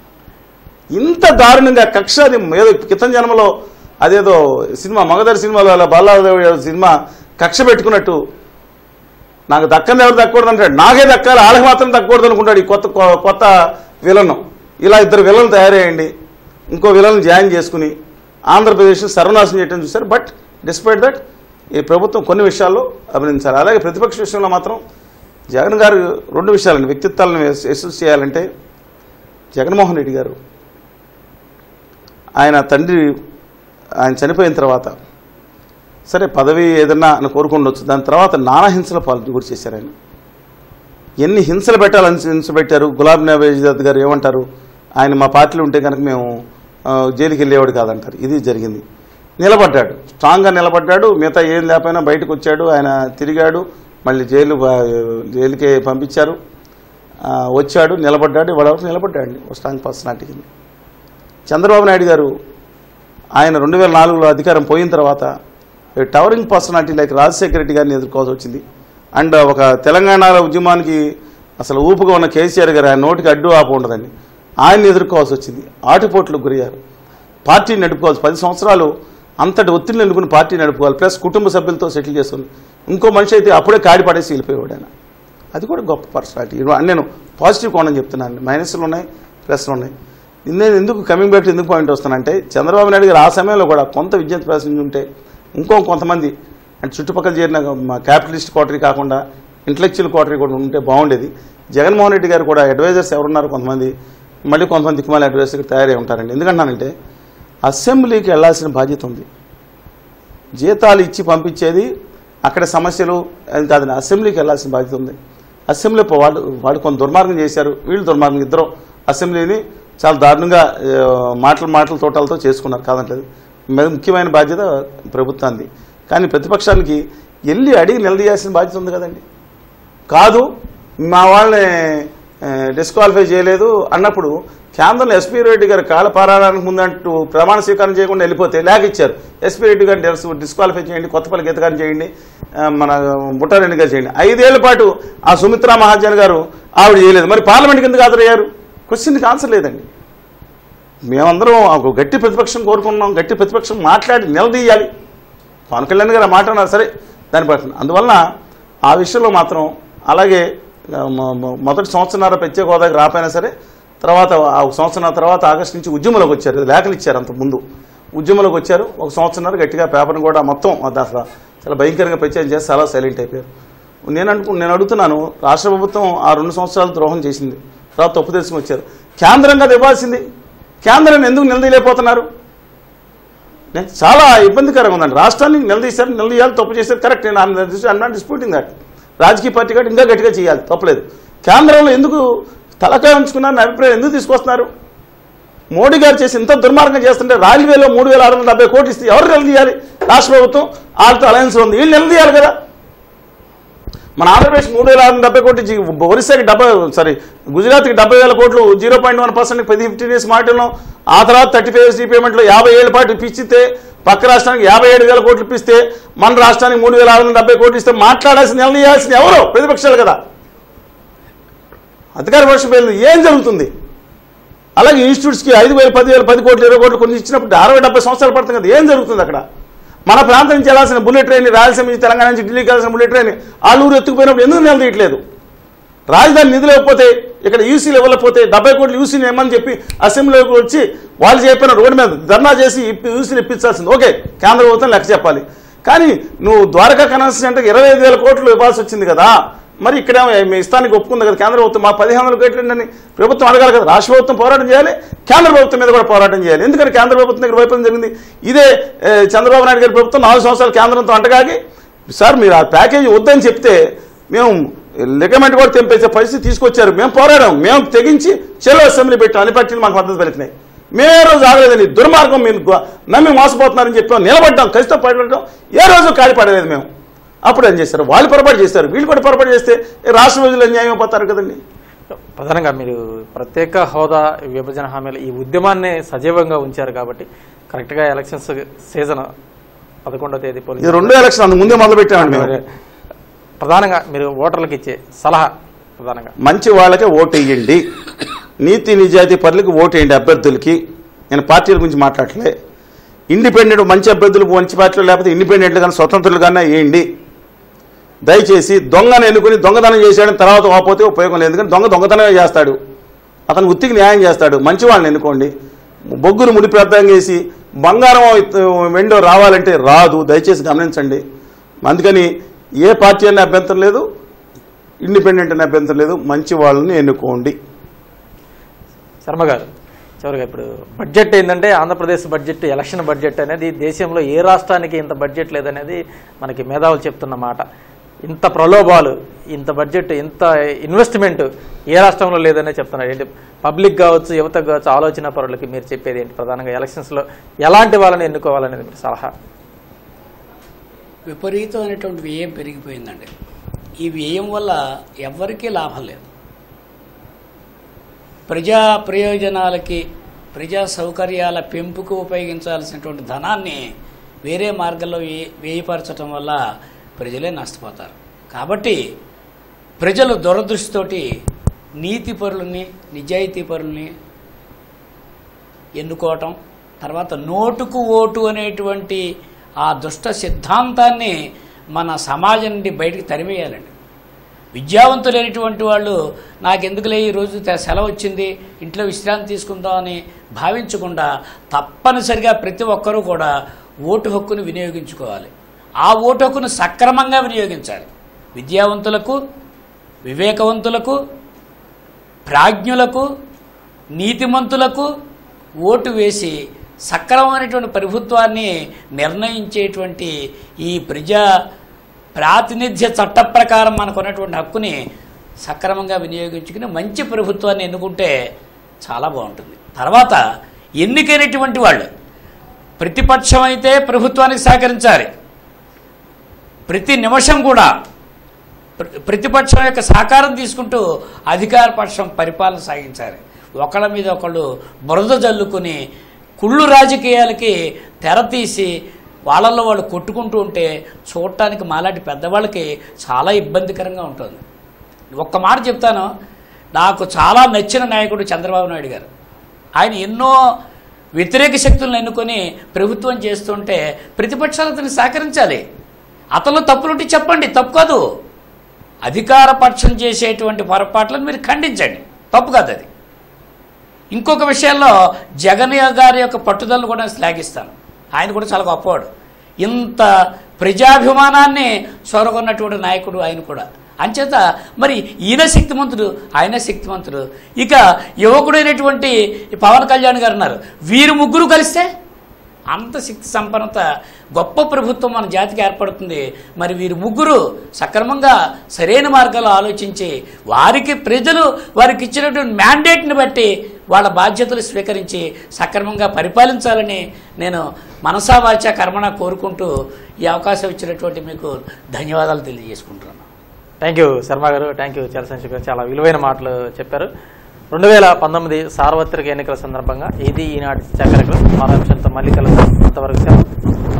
ఇంత దారుణంగా కక్ష అది ఏదో క్రితం జన్మలో అదేదో సినిమా మగధర్ సినిమాలో అలా బాలాదేవి సినిమా కక్ష పెట్టుకున్నట్టు నాకు దక్కని ఎవరు దక్కకూడదు అంటాడు నాకే దక్కాలి వాళ్ళకి మాత్రం దక్కకూడదు అనుకుంటాడు ఈ కొత్త కొ- కొత్త విలన్ ఇలా ఇద్దరు విలన్లు తయారయ్యండి ఇంకో విలన్ జాయిన్ చేసుకుని ఆంధ్రప్రదేశ్ సర్వనాశనం చేయడం చూశారు బట్ డిస్పైట్ దట్ ఈ ప్రభుత్వం కొన్ని విషయాల్లో అభినందించాలి అలాగే ప్రతిపక్ష విషయంలో మాత్రం జగన్ గారు రెండు విషయాలండి వ్యక్తిత్వాలను యశస్సు చేయాలంటే జగన్మోహన్ రెడ్డి గారు ఆయన తండ్రి ఆయన చనిపోయిన తర్వాత సరే పదవి ఏదన్నా అని కోరుకుండొచ్చు దాని తర్వాత నానా హింసల పాలు గురి చేశారు ఆయన ఎన్ని హింసలు పెట్టాలని హింస పెట్టారు గులాబ్ నబీ ఆజాద్ గారు ఏమంటారు ఆయన మా పార్టీలో ఉంటే కనుక మేము ఆ, జైలుకి వెళ్ళేవాడు కాదంటారు ఇది జరిగింది నిలబడ్డాడు స్ట్రాంగ్గా నిలబడ్డాడు మిగతా ఏం లేకపోయినా బయటకు వచ్చాడు ఆయన తిరిగాడు మళ్ళీ జైలు బా- జైలుకే పంపించారు ఆ, వచ్చాడు నిలబడ్డాడు ఇవాళ నిలబడ్డాడు ఒక స్ట్రాంగ్ పర్సనాలిటీ కింద చంద్రబాబు నాయుడు గారు ఆయన రెండు వేల నాలుగులో అధికారం పోయిన తర్వాత a towering personality like Rajasekhara Reddy గారిని ఎదుర్కోవాల్సి వచ్చింది అండ్ ఒక తెలంగాణ ఉద్యమానికి అసలు ఊపుగా ఉన్న కేసీఆర్ గారు ఆయన నోటికి అడ్డు ఆపు ఉండదండి ఆయన్ని ఎదుర్కోవాల్సి వచ్చింది ఆటుపోట్లకు గురయ్యారు పార్టీని నడుపుకోవాల్సి పది సంవత్సరాలు అంతటి ఒత్తిడిని ఎన్నుకుని పార్టీ నడుపుకోవాలి ప్లస్ కుటుంబ సభ్యులతో సెటిల్ చేసుకుని ఇంకో మనిషి అయితే అప్పుడే కాడి పడేసి వెళ్ళిపోయాడు ఆయన అది కూడా గొప్ప పర్సనాలిటీ నేను పాజిటివ్ కోణం చెప్తున్నాను మైనస్లు ఉన్నాయి ప్లస్లు ఉన్నాయి నేను ఎందుకు కమింగ్ బ్యాక్ ఎందుకు పాయింట్ వస్తానంటే చంద్రబాబు నాయుడు గారు ఆ సమయంలో కూడా కొంత విద్యుత్ ప్రశ్న ఉంటే ఇంకో కొంతమంది అంటే చుట్టుపక్కల చేరిన మా క్యాపిటలిస్ట్ కోటరీ కాకుండా ఇంటలెక్చువల్ కోటరీ కూడా ఉంటే బాగుండేది జగన్మోహన్ రెడ్డి గారు కూడా అడ్వైజర్స్ ఎవరున్నారు కొంతమంది మళ్ళీ కొంతమంది దిక్కుమాల అడ్వైజర్స్ తయారై ఉంటారండి ఎందుకంటానంటే అసెంబ్లీకి వెళ్ళాల్సిన బాధ్యత ఉంది జీతాలు ఇచ్చి పంపించేది అక్కడ సమస్యలు అది కాదండి అసెంబ్లీకి వెళ్ళాల్సిన బాధ్యత ఉంది అసెంబ్లీ పో- వాళ్ళు వాళ్ళు కొంత దుర్మార్గం చేశారు వీళ్ళు దుర్మార్గం ఇద్దరు అసెంబ్లీని చాలా దారుణంగా ఆ, మాటలు మాటల తోటలతో చేసుకున్నారు కాదంటలేదు మీద ముఖ్యమైన బాధ్యత ప్రభుత్వానికి కానీ ప్రతిపక్షానికి వెళ్ళి అడిగి నిలదీయాల్సిన బాధ్యత ఉంది కదండి కాదు మా వాళ్ళని డిస్క్వాలిఫై చేయలేదు అన్నప్పుడు కేంద్రంలో ఎస్పీ రెడ్డి గారు కాల పారాయణానికి ముందంటూ ప్రమాణ స్వీకారం చేయకుండా వెళ్ళిపోతే లేఖ ఇచ్చారు ఎస్పీ రెడ్డి గారిని డిస్- డిస్క్వాలిఫై చేయండి కొత్తపల్లి గీత గారిని చేయండి ఆ, మన బుట్టారెడ్డి గారు చేయండి ఐదేళ్ల పాటు ఆ సుమిత్రా మహాజన్ గారు ఆవిడ చేయలేదు మరి పార్లమెంట్కి ఎందుకు హాజరయ్యారు క్వశ్చన్కి ఆన్సర్ లేదండి మేమందరం ఒక గట్టి ప్రతిపక్షం కోరుకున్నాం గట్టి ప్రతిపక్షం మాట్లాడి నిలదీయాలి పవన్ కళ్యాణ్ గారు ఆ మాట అన్నారు సరే దాన్ని పట్టిన అందువలన ఆ విషయంలో మాత్రం అలాగే ఆ, మొ- మొ- మొదటి సంవత్సరాల ప్రత్యేక హోదాకి రాపోయినా సరే తర్వాత ఆ ఒక సంవత్సరం తర్వాత ఆగస్టు నుంచి ఉద్యమంలోకి వచ్చారు లేఖలు ఇచ్చారు అంత ముందు ఉద్యమంలోకి వచ్చారు ఒక సంవత్సరం గట్టిగా పేపర్ని కూడా మొత్తం అది అసలు చాలా భయంకరంగా ప్రచారం చేసి చాలా సైలెంట్ అయిపోయారు నేను అనుకు నేను అడుగుతున్నాను రాష్ట్ర ప్రభుత్వం ఆ రెండు సంవత్సరాలు ద్రోహం చేసింది తర్వాత తప్పు తెలుసుకుని వచ్చారు కేంద్రంగా అది ఇవ్వాల్సింది కేంద్రాన్ని ఎందుకు నిలదీయలేకపోతున్నారు నేను చాలా ఇబ్బందికరంగా ఉందండి రాష్ట్రాన్ని నిలదీశారు నిలదీయాలి తప్పు చేశారు కరెక్ట్ నేను ఐఎమ్ నాట్ డిస్ప్యూటింగ్ దట్ రాజకీయ పార్టీ కాబట్టి ఇంకా గట్టిగా చేయాలి తప్పలేదు కేంద్రంలో ఎందుకు తలకాయ ఉంచుకున్నారు నా అభిప్రాయం ఎందుకు తీసుకొస్తున్నారు మోడీ గారు చేసి ఇంత దుర్మార్గం చేస్తుంటే రైల్వేలో మూడు వేల ఆరు వందల డెబ్బై కోట్లు ఇస్తే ఎవరు నిలదీయాలి రాష్ట్ర ప్రభుత్వం వాళ్ళతో అలయన్స్ ఉంది వీళ్ళు నిలదీయాలి కదా మన ఆంధ్రప్రదేశ్ మూడు వేల ఆరు వందల డెబ్బై కోట్లు ఇచ్చి ఒరిస్సాకి డెబ్బై సారీ గుజరాత్కి డెబ్బై వేల కోట్లు జీరో పాయింట్ వన్ పర్సెంట్ పది ఫిఫ్టీన్ ఇయర్స్ మాటలను ఆ తర్వాత థర్టీ ఫైవ్ ఇయర్స్ పేమెంట్లో యాభై ఏళ్ళ పాటు ఇప్పిస్తే పక్క రాష్ట్రానికి యాభై ఏడు వేల కోట్లు ఇప్పిస్తే మన రాష్ట్రానికి మూడు వేల ఆరు వందల డెబ్బై కోట్లు ఇస్తే మాట్లాడాల్సిన నిలదీయాల్సిన ఎవరు ప్రతిపక్షాలు కదా అధికార పక్ష పేర్లు ఏం జరుగుతుంది అలాగే ఇన్స్టిట్యూట్స్కి ఐదు వేలు పది వేలు పది కోట్లు ఇరవై కోట్లు కొన్ని ఇచ్చినప్పుడు అరవై డెబ్బై సంవత్సరాలు పడుతుంది కదా ఏం జరుగుతుంది అక్కడ మన ప్రాంతం నుంచి వెళ్ళాల్సిన బుల్లెట్ ట్రైన్ రాయలసీమ నుంచి తెలంగాణ నుంచి ఢిల్లీకి వెళ్ళాల్సిన బుల్లెట్ ట్రైన్ ఆలూరు ఎత్తుకుపోయినప్పుడు ఎందుకు నిలదీయట్లేదు రాజధాని నిధులు ఇవ్వకపోతే ఇక్కడ యూసీలు ఇవ్వలేకపోతే డెబ్బై కోట్లు యూసీని ఇవ్వమని చెప్పి అసెంబ్లీలోకి వచ్చి వాళ్ళు చెప్పిన రోడ్డు మీద ధర్నా చేసి ఇప్పి- యూసీలు ఇప్పించాల్సింది ఓకే కేంద్ర ప్రభుత్వం లెక్క చెప్పాలి కానీ నువ్వు ద్వారకా కన్వెన్షన్ సెంటర్కి ఇరవై ఐదు వేల కోట్లు ఇవ్వాల్సి వచ్చింది కదా మరి ఇక్కడేమో మీ ఇస్తానికి ఒప్పుకుంది కదా కేంద్ర ప్రభుత్వం మా పదిహేను వందల కోట్లు అని ప్రభుత్వం అడగాలి కదా రాష్ట్ర ప్రభుత్వం పోరాటం చేయాలి కేంద్ర ప్రభుత్వం మీద కూడా పోరాటం చేయాలి ఎందుకంటే కేంద్ర ప్రభుత్వం దగ్గర వైఫల్యం జరిగింది ఇదే ఏ, చంద్రబాబు నాయుడు గారి ప్రభుత్వం నాలుగు సంవత్సరాలు కేంద్రంతో అంటగాగి సార్ మీరు ఆ ప్యాకేజీ వద్దని చెప్తే మేము లిగమెంట్ కూడా తెంపేసే పరిస్థితి తీసుకొచ్చారు మేము పోరాడాం మేము తెగించి చెలో అసెంబ్లీ పెట్టాం అన్ని పార్టీలు మాకు మద్దతు పలికినాయి మేము ఏ రోజు ఆగలేదని దుర్మార్గం మీరు గు- నమ్మి మోసపోతున్నారని చెప్పాం నిలబడ్డాం కసితో పడడం ఏ రోజు కాడి పడలేదు మేము అప్పుడు ఏం చేశారు వాళ్ళు పొరపాటు చేస్తారు వీళ్ళు కూడా పొరపాటు చేస్తే ఈ రాష్ట్ర ప్రజలు అన్యాయం అయిపోతారు కదండి ప్రధానంగా మీరు ప్రత్యేక హోదా విభజన హామీలు ఈ ఉద్యమాన్ని సజీవంగా ఉంచారు కాబట్టి కరెక్ట్గా ఎలక్షన్స్ సీజన్ పదకొండో తేదీ ఇది పోలింగ్ రెండో ఎలక్షన్ అందు ముందే మొదలు పెట్టామండి మేము ప్రధానంగా మీరు ఓటర్లకు ఇచ్చే సలహా ప్రధానంగా మంచి వాళ్ళకే ఓటు వేయండి నీతి నిజాయితీ పరులకు ఓటు వేయండి అభ్యర్థులకి నేను పార్టీల గురించి మాట్లాడలే ఇండిపెండెంట్ మంచి అభ్యర్థులు మంచి పార్టీలు లేకపోతే ఇండిపెండెంట్లు కానీ స్వతంత్రులు కానీ వేయండి దయచేసి దొంగను ఎన్నుకుని దొంగతనం చేశాడని తర్వాత పోతే ఉపయోగం లేదు ఎందుకంటే దొంగ దొంగతనమే చేస్తాడు అతను వృత్తికి న్యాయం చేస్తాడు మంచి వాళ్ళని ఎన్నుకోండి బొగ్గులు ముడి ప్రార్థన చేసి బంగారం వెండో రావాలంటే రాదు దయచేసి గమనించండి అందుకని ఏ పార్టీ అనే అభ్యంతరం లేదు ఇండిపెండెంట్ అనే అభ్యంతరం లేదు మంచి వాళ్ళని ఎన్నుకోండి శర్మ గారు చివరిగా ఇప్పుడు బడ్జెట్ ఏంటంటే ఆంధ్రప్రదేశ్ బడ్జెట్ ఎలక్షన్ బడ్జెట్ అనేది దేశంలో ఏ రాష్ట్రానికి ఇంత బడ్జెట్ లేదనేది మనకి మేధావులు చెప్తున్న మాట ఇంత ప్రలోభాలు ఇంత బడ్జెట్ ఇంత ఇన్వెస్ట్మెంట్ ఏ రాష్ట్రంలో లేదనే చెప్తున్నారు ఏంటి పబ్లిక్ కావచ్చు యువత కావచ్చు ఆలోచన పరులకి మీరు చెప్పేది ఏంటి ప్రధానంగా ఎలక్షన్స్లో ఎలాంటి వాళ్ళని ఎన్నుకోవాలనేది మీరు సలహా విపరీతమైనటువంటి వ్యయం పెరిగిపోయిందండి ఈ వ్యయం వల్ల ఎవ్వరికీ లాభం లేదు ప్రజా ప్రయోజనాలకి ప్రజా సౌకర్యాల పెంపుకు ఉపయోగించాల్సినటువంటి ధనాన్ని వేరే మార్గంలో వ్యయ- వ్యయపరచడం వల్ల ప్రజలే నష్టపోతారు కాబట్టి ప్రజలు దురదృష్టితోటి నీతిపరులని నిజాయితీపరులని ఎన్నుకోవటం తర్వాత నోటుకు ఓటు అనేటువంటి ఆ దుష్ట సిద్ధాంతాన్ని మన సమాజం నుండి బయటికి తరిమేయాలండి విద్యావంతులైనటువంటి వాళ్ళు నాకెందుకులే ఈ రోజు తె- సెలవు వచ్చింది ఇంట్లో విశ్రాంతి తీసుకుందామని భావించకుండా తప్పనిసరిగా ప్రతి ఒక్కరూ కూడా ఓటు హక్కును వినియోగించుకోవాలి ఆ ఓటు హక్కును సక్రమంగా వినియోగించాలి విద్యావంతులకు వివేకవంతులకు ప్రాజ్ఞులకు నీతిమంతులకు ఓటు వేసి సక్రమమైనటువంటి ప్రభుత్వాన్ని నిర్ణయించేటువంటి ఈ ప్రజా ప్రాతినిధ్య చట్ట ప్రకారం మనకు ఉన్నటువంటి హక్కుని సక్రమంగా వినియోగించుకుని మంచి ప్రభుత్వాన్ని ఎన్నుకుంటే చాలా బాగుంటుంది తర్వాత ఎన్నికైనటువంటి వాళ్ళు ప్రతిపక్షం అయితే ప్రభుత్వానికి సహకరించాలి ప్రతి నిమిషం కూడా ప్ర- ప్రతిపక్షం యొక్క సహకారం తీసుకుంటూ అధికార పక్షం పరిపాలన సాగించాలి ఒకళ్ళ మీద ఒకళ్ళు బురద జల్లుకుని కుళ్ళు రాజకీయాలకి తెర తీసి వాళ్ళల్లో వాళ్ళు కొట్టుకుంటూ ఉంటే చూడటానికి మాలాంటి పెద్దవాళ్ళకి చాలా ఇబ్బందికరంగా ఉంటుంది ఒక్క మాట చెప్తాను నాకు చాలా నచ్చిన నాయకుడు చంద్రబాబు నాయుడు గారు ఆయన ఎన్నో వ్యతిరేక శక్తులను ఎన్నుకొని ప్రభుత్వం చేస్తుంటే ప్రతిపక్షాలు అతన్ని సహకరించాలి అతను తప్పులుంటే చెప్పండి తప్పు కాదు అధికార పక్షం చేసేటువంటి పొరపాట్లను మీరు ఖండించండి తప్పు కాదు అది ఇంకొక విషయంలో జగన్ గారి యొక్క పట్టుదలను కూడా నేను శ్లాఘిస్తాను ఆయన కూడా చాలా గొప్పవాడు ఇంత ప్రజాభిమానాన్ని సొరగొన్నటువంటి నాయకుడు ఆయన కూడా అంచేత మరి ఈయన శక్తిమంతుడు ఆయన శక్తిమంతుడు ఇక యువకుడైనటువంటి ఈ పవన్ కళ్యాణ్ గారు ఉన్నారు వీరు ముగ్గురు కలిస్తే అంత శక్తి సంపన్నత గొప్ప ప్రభుత్వం మన జాతికి ఏర్పడుతుంది మరి వీరు ముగ్గురు సక్రమంగా సరైన మార్గాల్లో ఆలోచించి వారికి ప్రజలు వారికి ఇచ్చినటువంటి మ్యాండేట్ని బట్టి వాళ్ళ బాధ్యతలు స్వీకరించి సక్రమంగా పరిపాలించాలని నేను మనసా వాచ కర్మణ కోరుకుంటూ ఈ అవకాశం ఇచ్చినటువంటి మీకు ధన్యవాదాలు తెలియజేసుకుంటున్నాను థ్యాంక్ యూ శర్మ గారు థ్యాంక్ యూ చలసంశి గారు చాలా విలువైన మాటలు చెప్పారు రెండు వేల పంతొమ్మిది సార్వత్రిక ఎన్నికల సందర్భంగా ఇది ఈనాటి చక్రకులు మరో అంశంతో మళ్ళీ కలుద్దాం అంతవరకు సెలవు